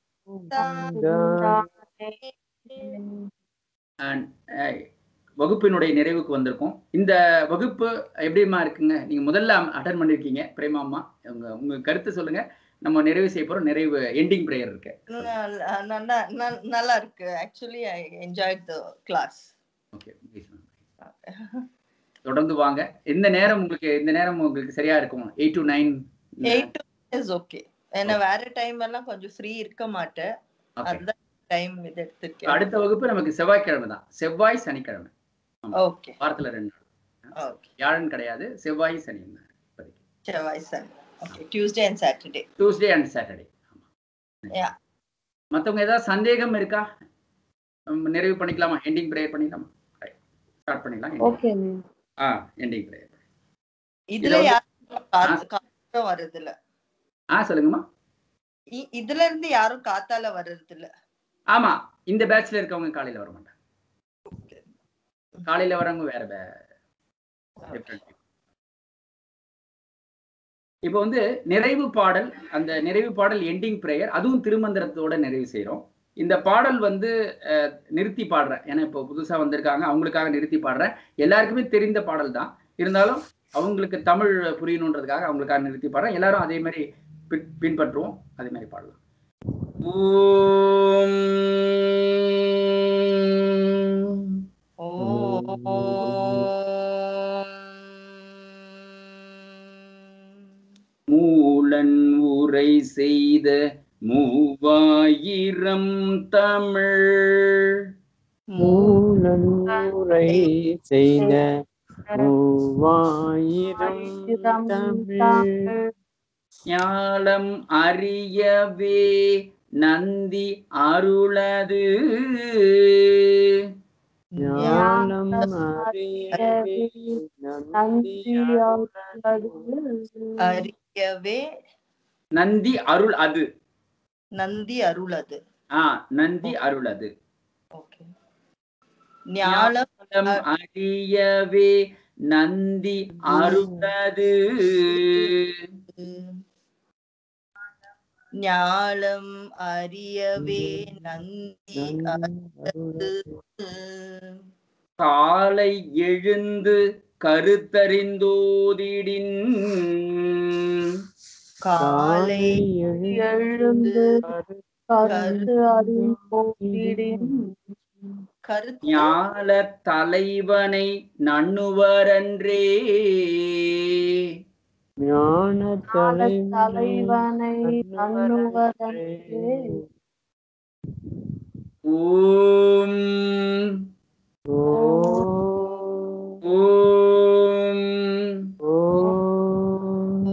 And, அஹ், வகுப்பினுடைய நிறைவுக்கு வந்திருக்கோம் இந்த வகுப்பு எப்படிமா இருக்குங்க நீங்க முதல்ல அட்டன் பண்ணிருக்கீங்க பிரேமா அம்மா உங்க உங்க கருத்து சொல்லுங்க நம்ம நிறைவு செய்ய போறோம் நிறைவு எண்டிங் பிரேயர் இருக்கு நல்ல- நல்ல- நல்ல- நல்லா இருக்கு actually I enjoy the class okay தொடர்ந்து வாங்க இந்த நேரம் உங்களுக்கு இந்த நேரம் உங்களுக்கு சரியா இருக்கும் eight to nine eight is okay ஏன்னா வேற டைம் எல்லாம் கொஞ்சம் ஃப்ரீ இருக்க மாட்டேன் அந்த டைம் இது எடுத்துருக்கேன் அடுத்த வகுப்பு நமக்கு செவ்வாய்க்கிழமை தான் செவ்வாய் சனிக்கிழமை ஓகே வாரத்துல ரெண்டு நாள் ஓகே வியாழன் கிடையாது செவ்வாய் சனி தான் இப்போதைக்கு செவ்வாய் Sunday okay Tuesday and Saturday Tuesday and Saturday Yeah. மத்தவங்க ஏதாவது சந்தேகம் இருக்கா நம்ம நிறைவு பண்ணிக்கலாமா எண்டிங் ப்ரேயர் பண்ணிக்கலாமா ஸ்டார்ட் பண்ணிடலாம் ஓகே ஆ எண்டிங் ப்ரேயர் இதுல வந்து- யாரும் காத்து- காத்தால வர்றது இல்ல ஆ சொல்லுங்கம்மா இ- இதுல இருந்து யாரும் காத்தால வர்றது இல்ல ஆமா இந்த பேட்ச்ல இருக்கவங்க காலையில வர மாட்டாங்க காலையில வரவங்க வேற பே different people. இப்போ வந்து நிறைவு பாடல் அந்த நிறைவு பாடல் எண்டிங் பிரேயர் அதுவும் திருமந்திரத்தோட நிறைவு செய்றோம் இந்த பாடல் வந்து அஹ், நிறுத்தி பாடுறேன் ஏன்னா இப்போ புதுசா வந்திருக்காங்க அவங்களுக்காக நிறுத்தி பாடுறேன் எல்லாருக்குமே தெரிந்த பாடல் தான் இருந்தாலும் அவங்களுக்கு தமிழ் புரியணுன்றதுக்காக அவங்களுக்காக நிறுத்தி பாடுறேன் எல்லாரும் அதே மாதிரி பின்- பின்பற்றுவோம் அதே மாதிரி பாடலாம் ஓம் மூலன் உரை செய்த மூவாயிரம் தமிழ் மூலூரை செய்த மூவாயிரம் தமிழ் ஞாலம் அறியவே நந்தி அருளது ஞானம் அறியவே நந்தி அறியவே நந்தி அருள் அது நந்தி அருளது ஆ நந்தி அருளது ஓகே ஞானம் ஞாலம் அறியவே நந்தி அருளது ஞாலம் அறியவே நந்தி அருளது காலை எழுந்து கருத்தறிந்தோதிடின் காலை எழுந்து கருத்து அறிந்தோடின் கருத்து ஞால தலைவனை நண்ணுவரன்றே ஞான தலைவனை நண்ணுவதன்றே ஓம் ஓம் ஓம் ஓம்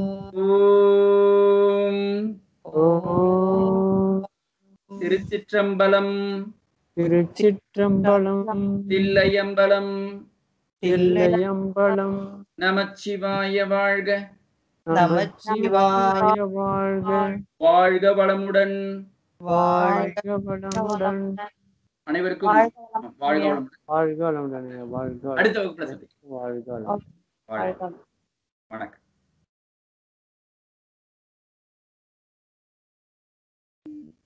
ஓம் ஓம் திருச்சிற்றம்பலம் திருச்சிற்றம்பலம் தில்லையம்பலம் தில்லையம்பலம் நமச்சிவாய வாழ்க நமச்சிவாய வாழ்க வாழ்க வளமுடன் வாழ்க வாழ்க வளமுடன் அனைவருக்கும் வாழ்க வளமுடன் வாழ்க வளமுடன் வாழ்க வளமுடன். அடுத்த வகுப்புல சந்திப்போம். வாழ்க வளமுடன். வாழ்க வணக்கம்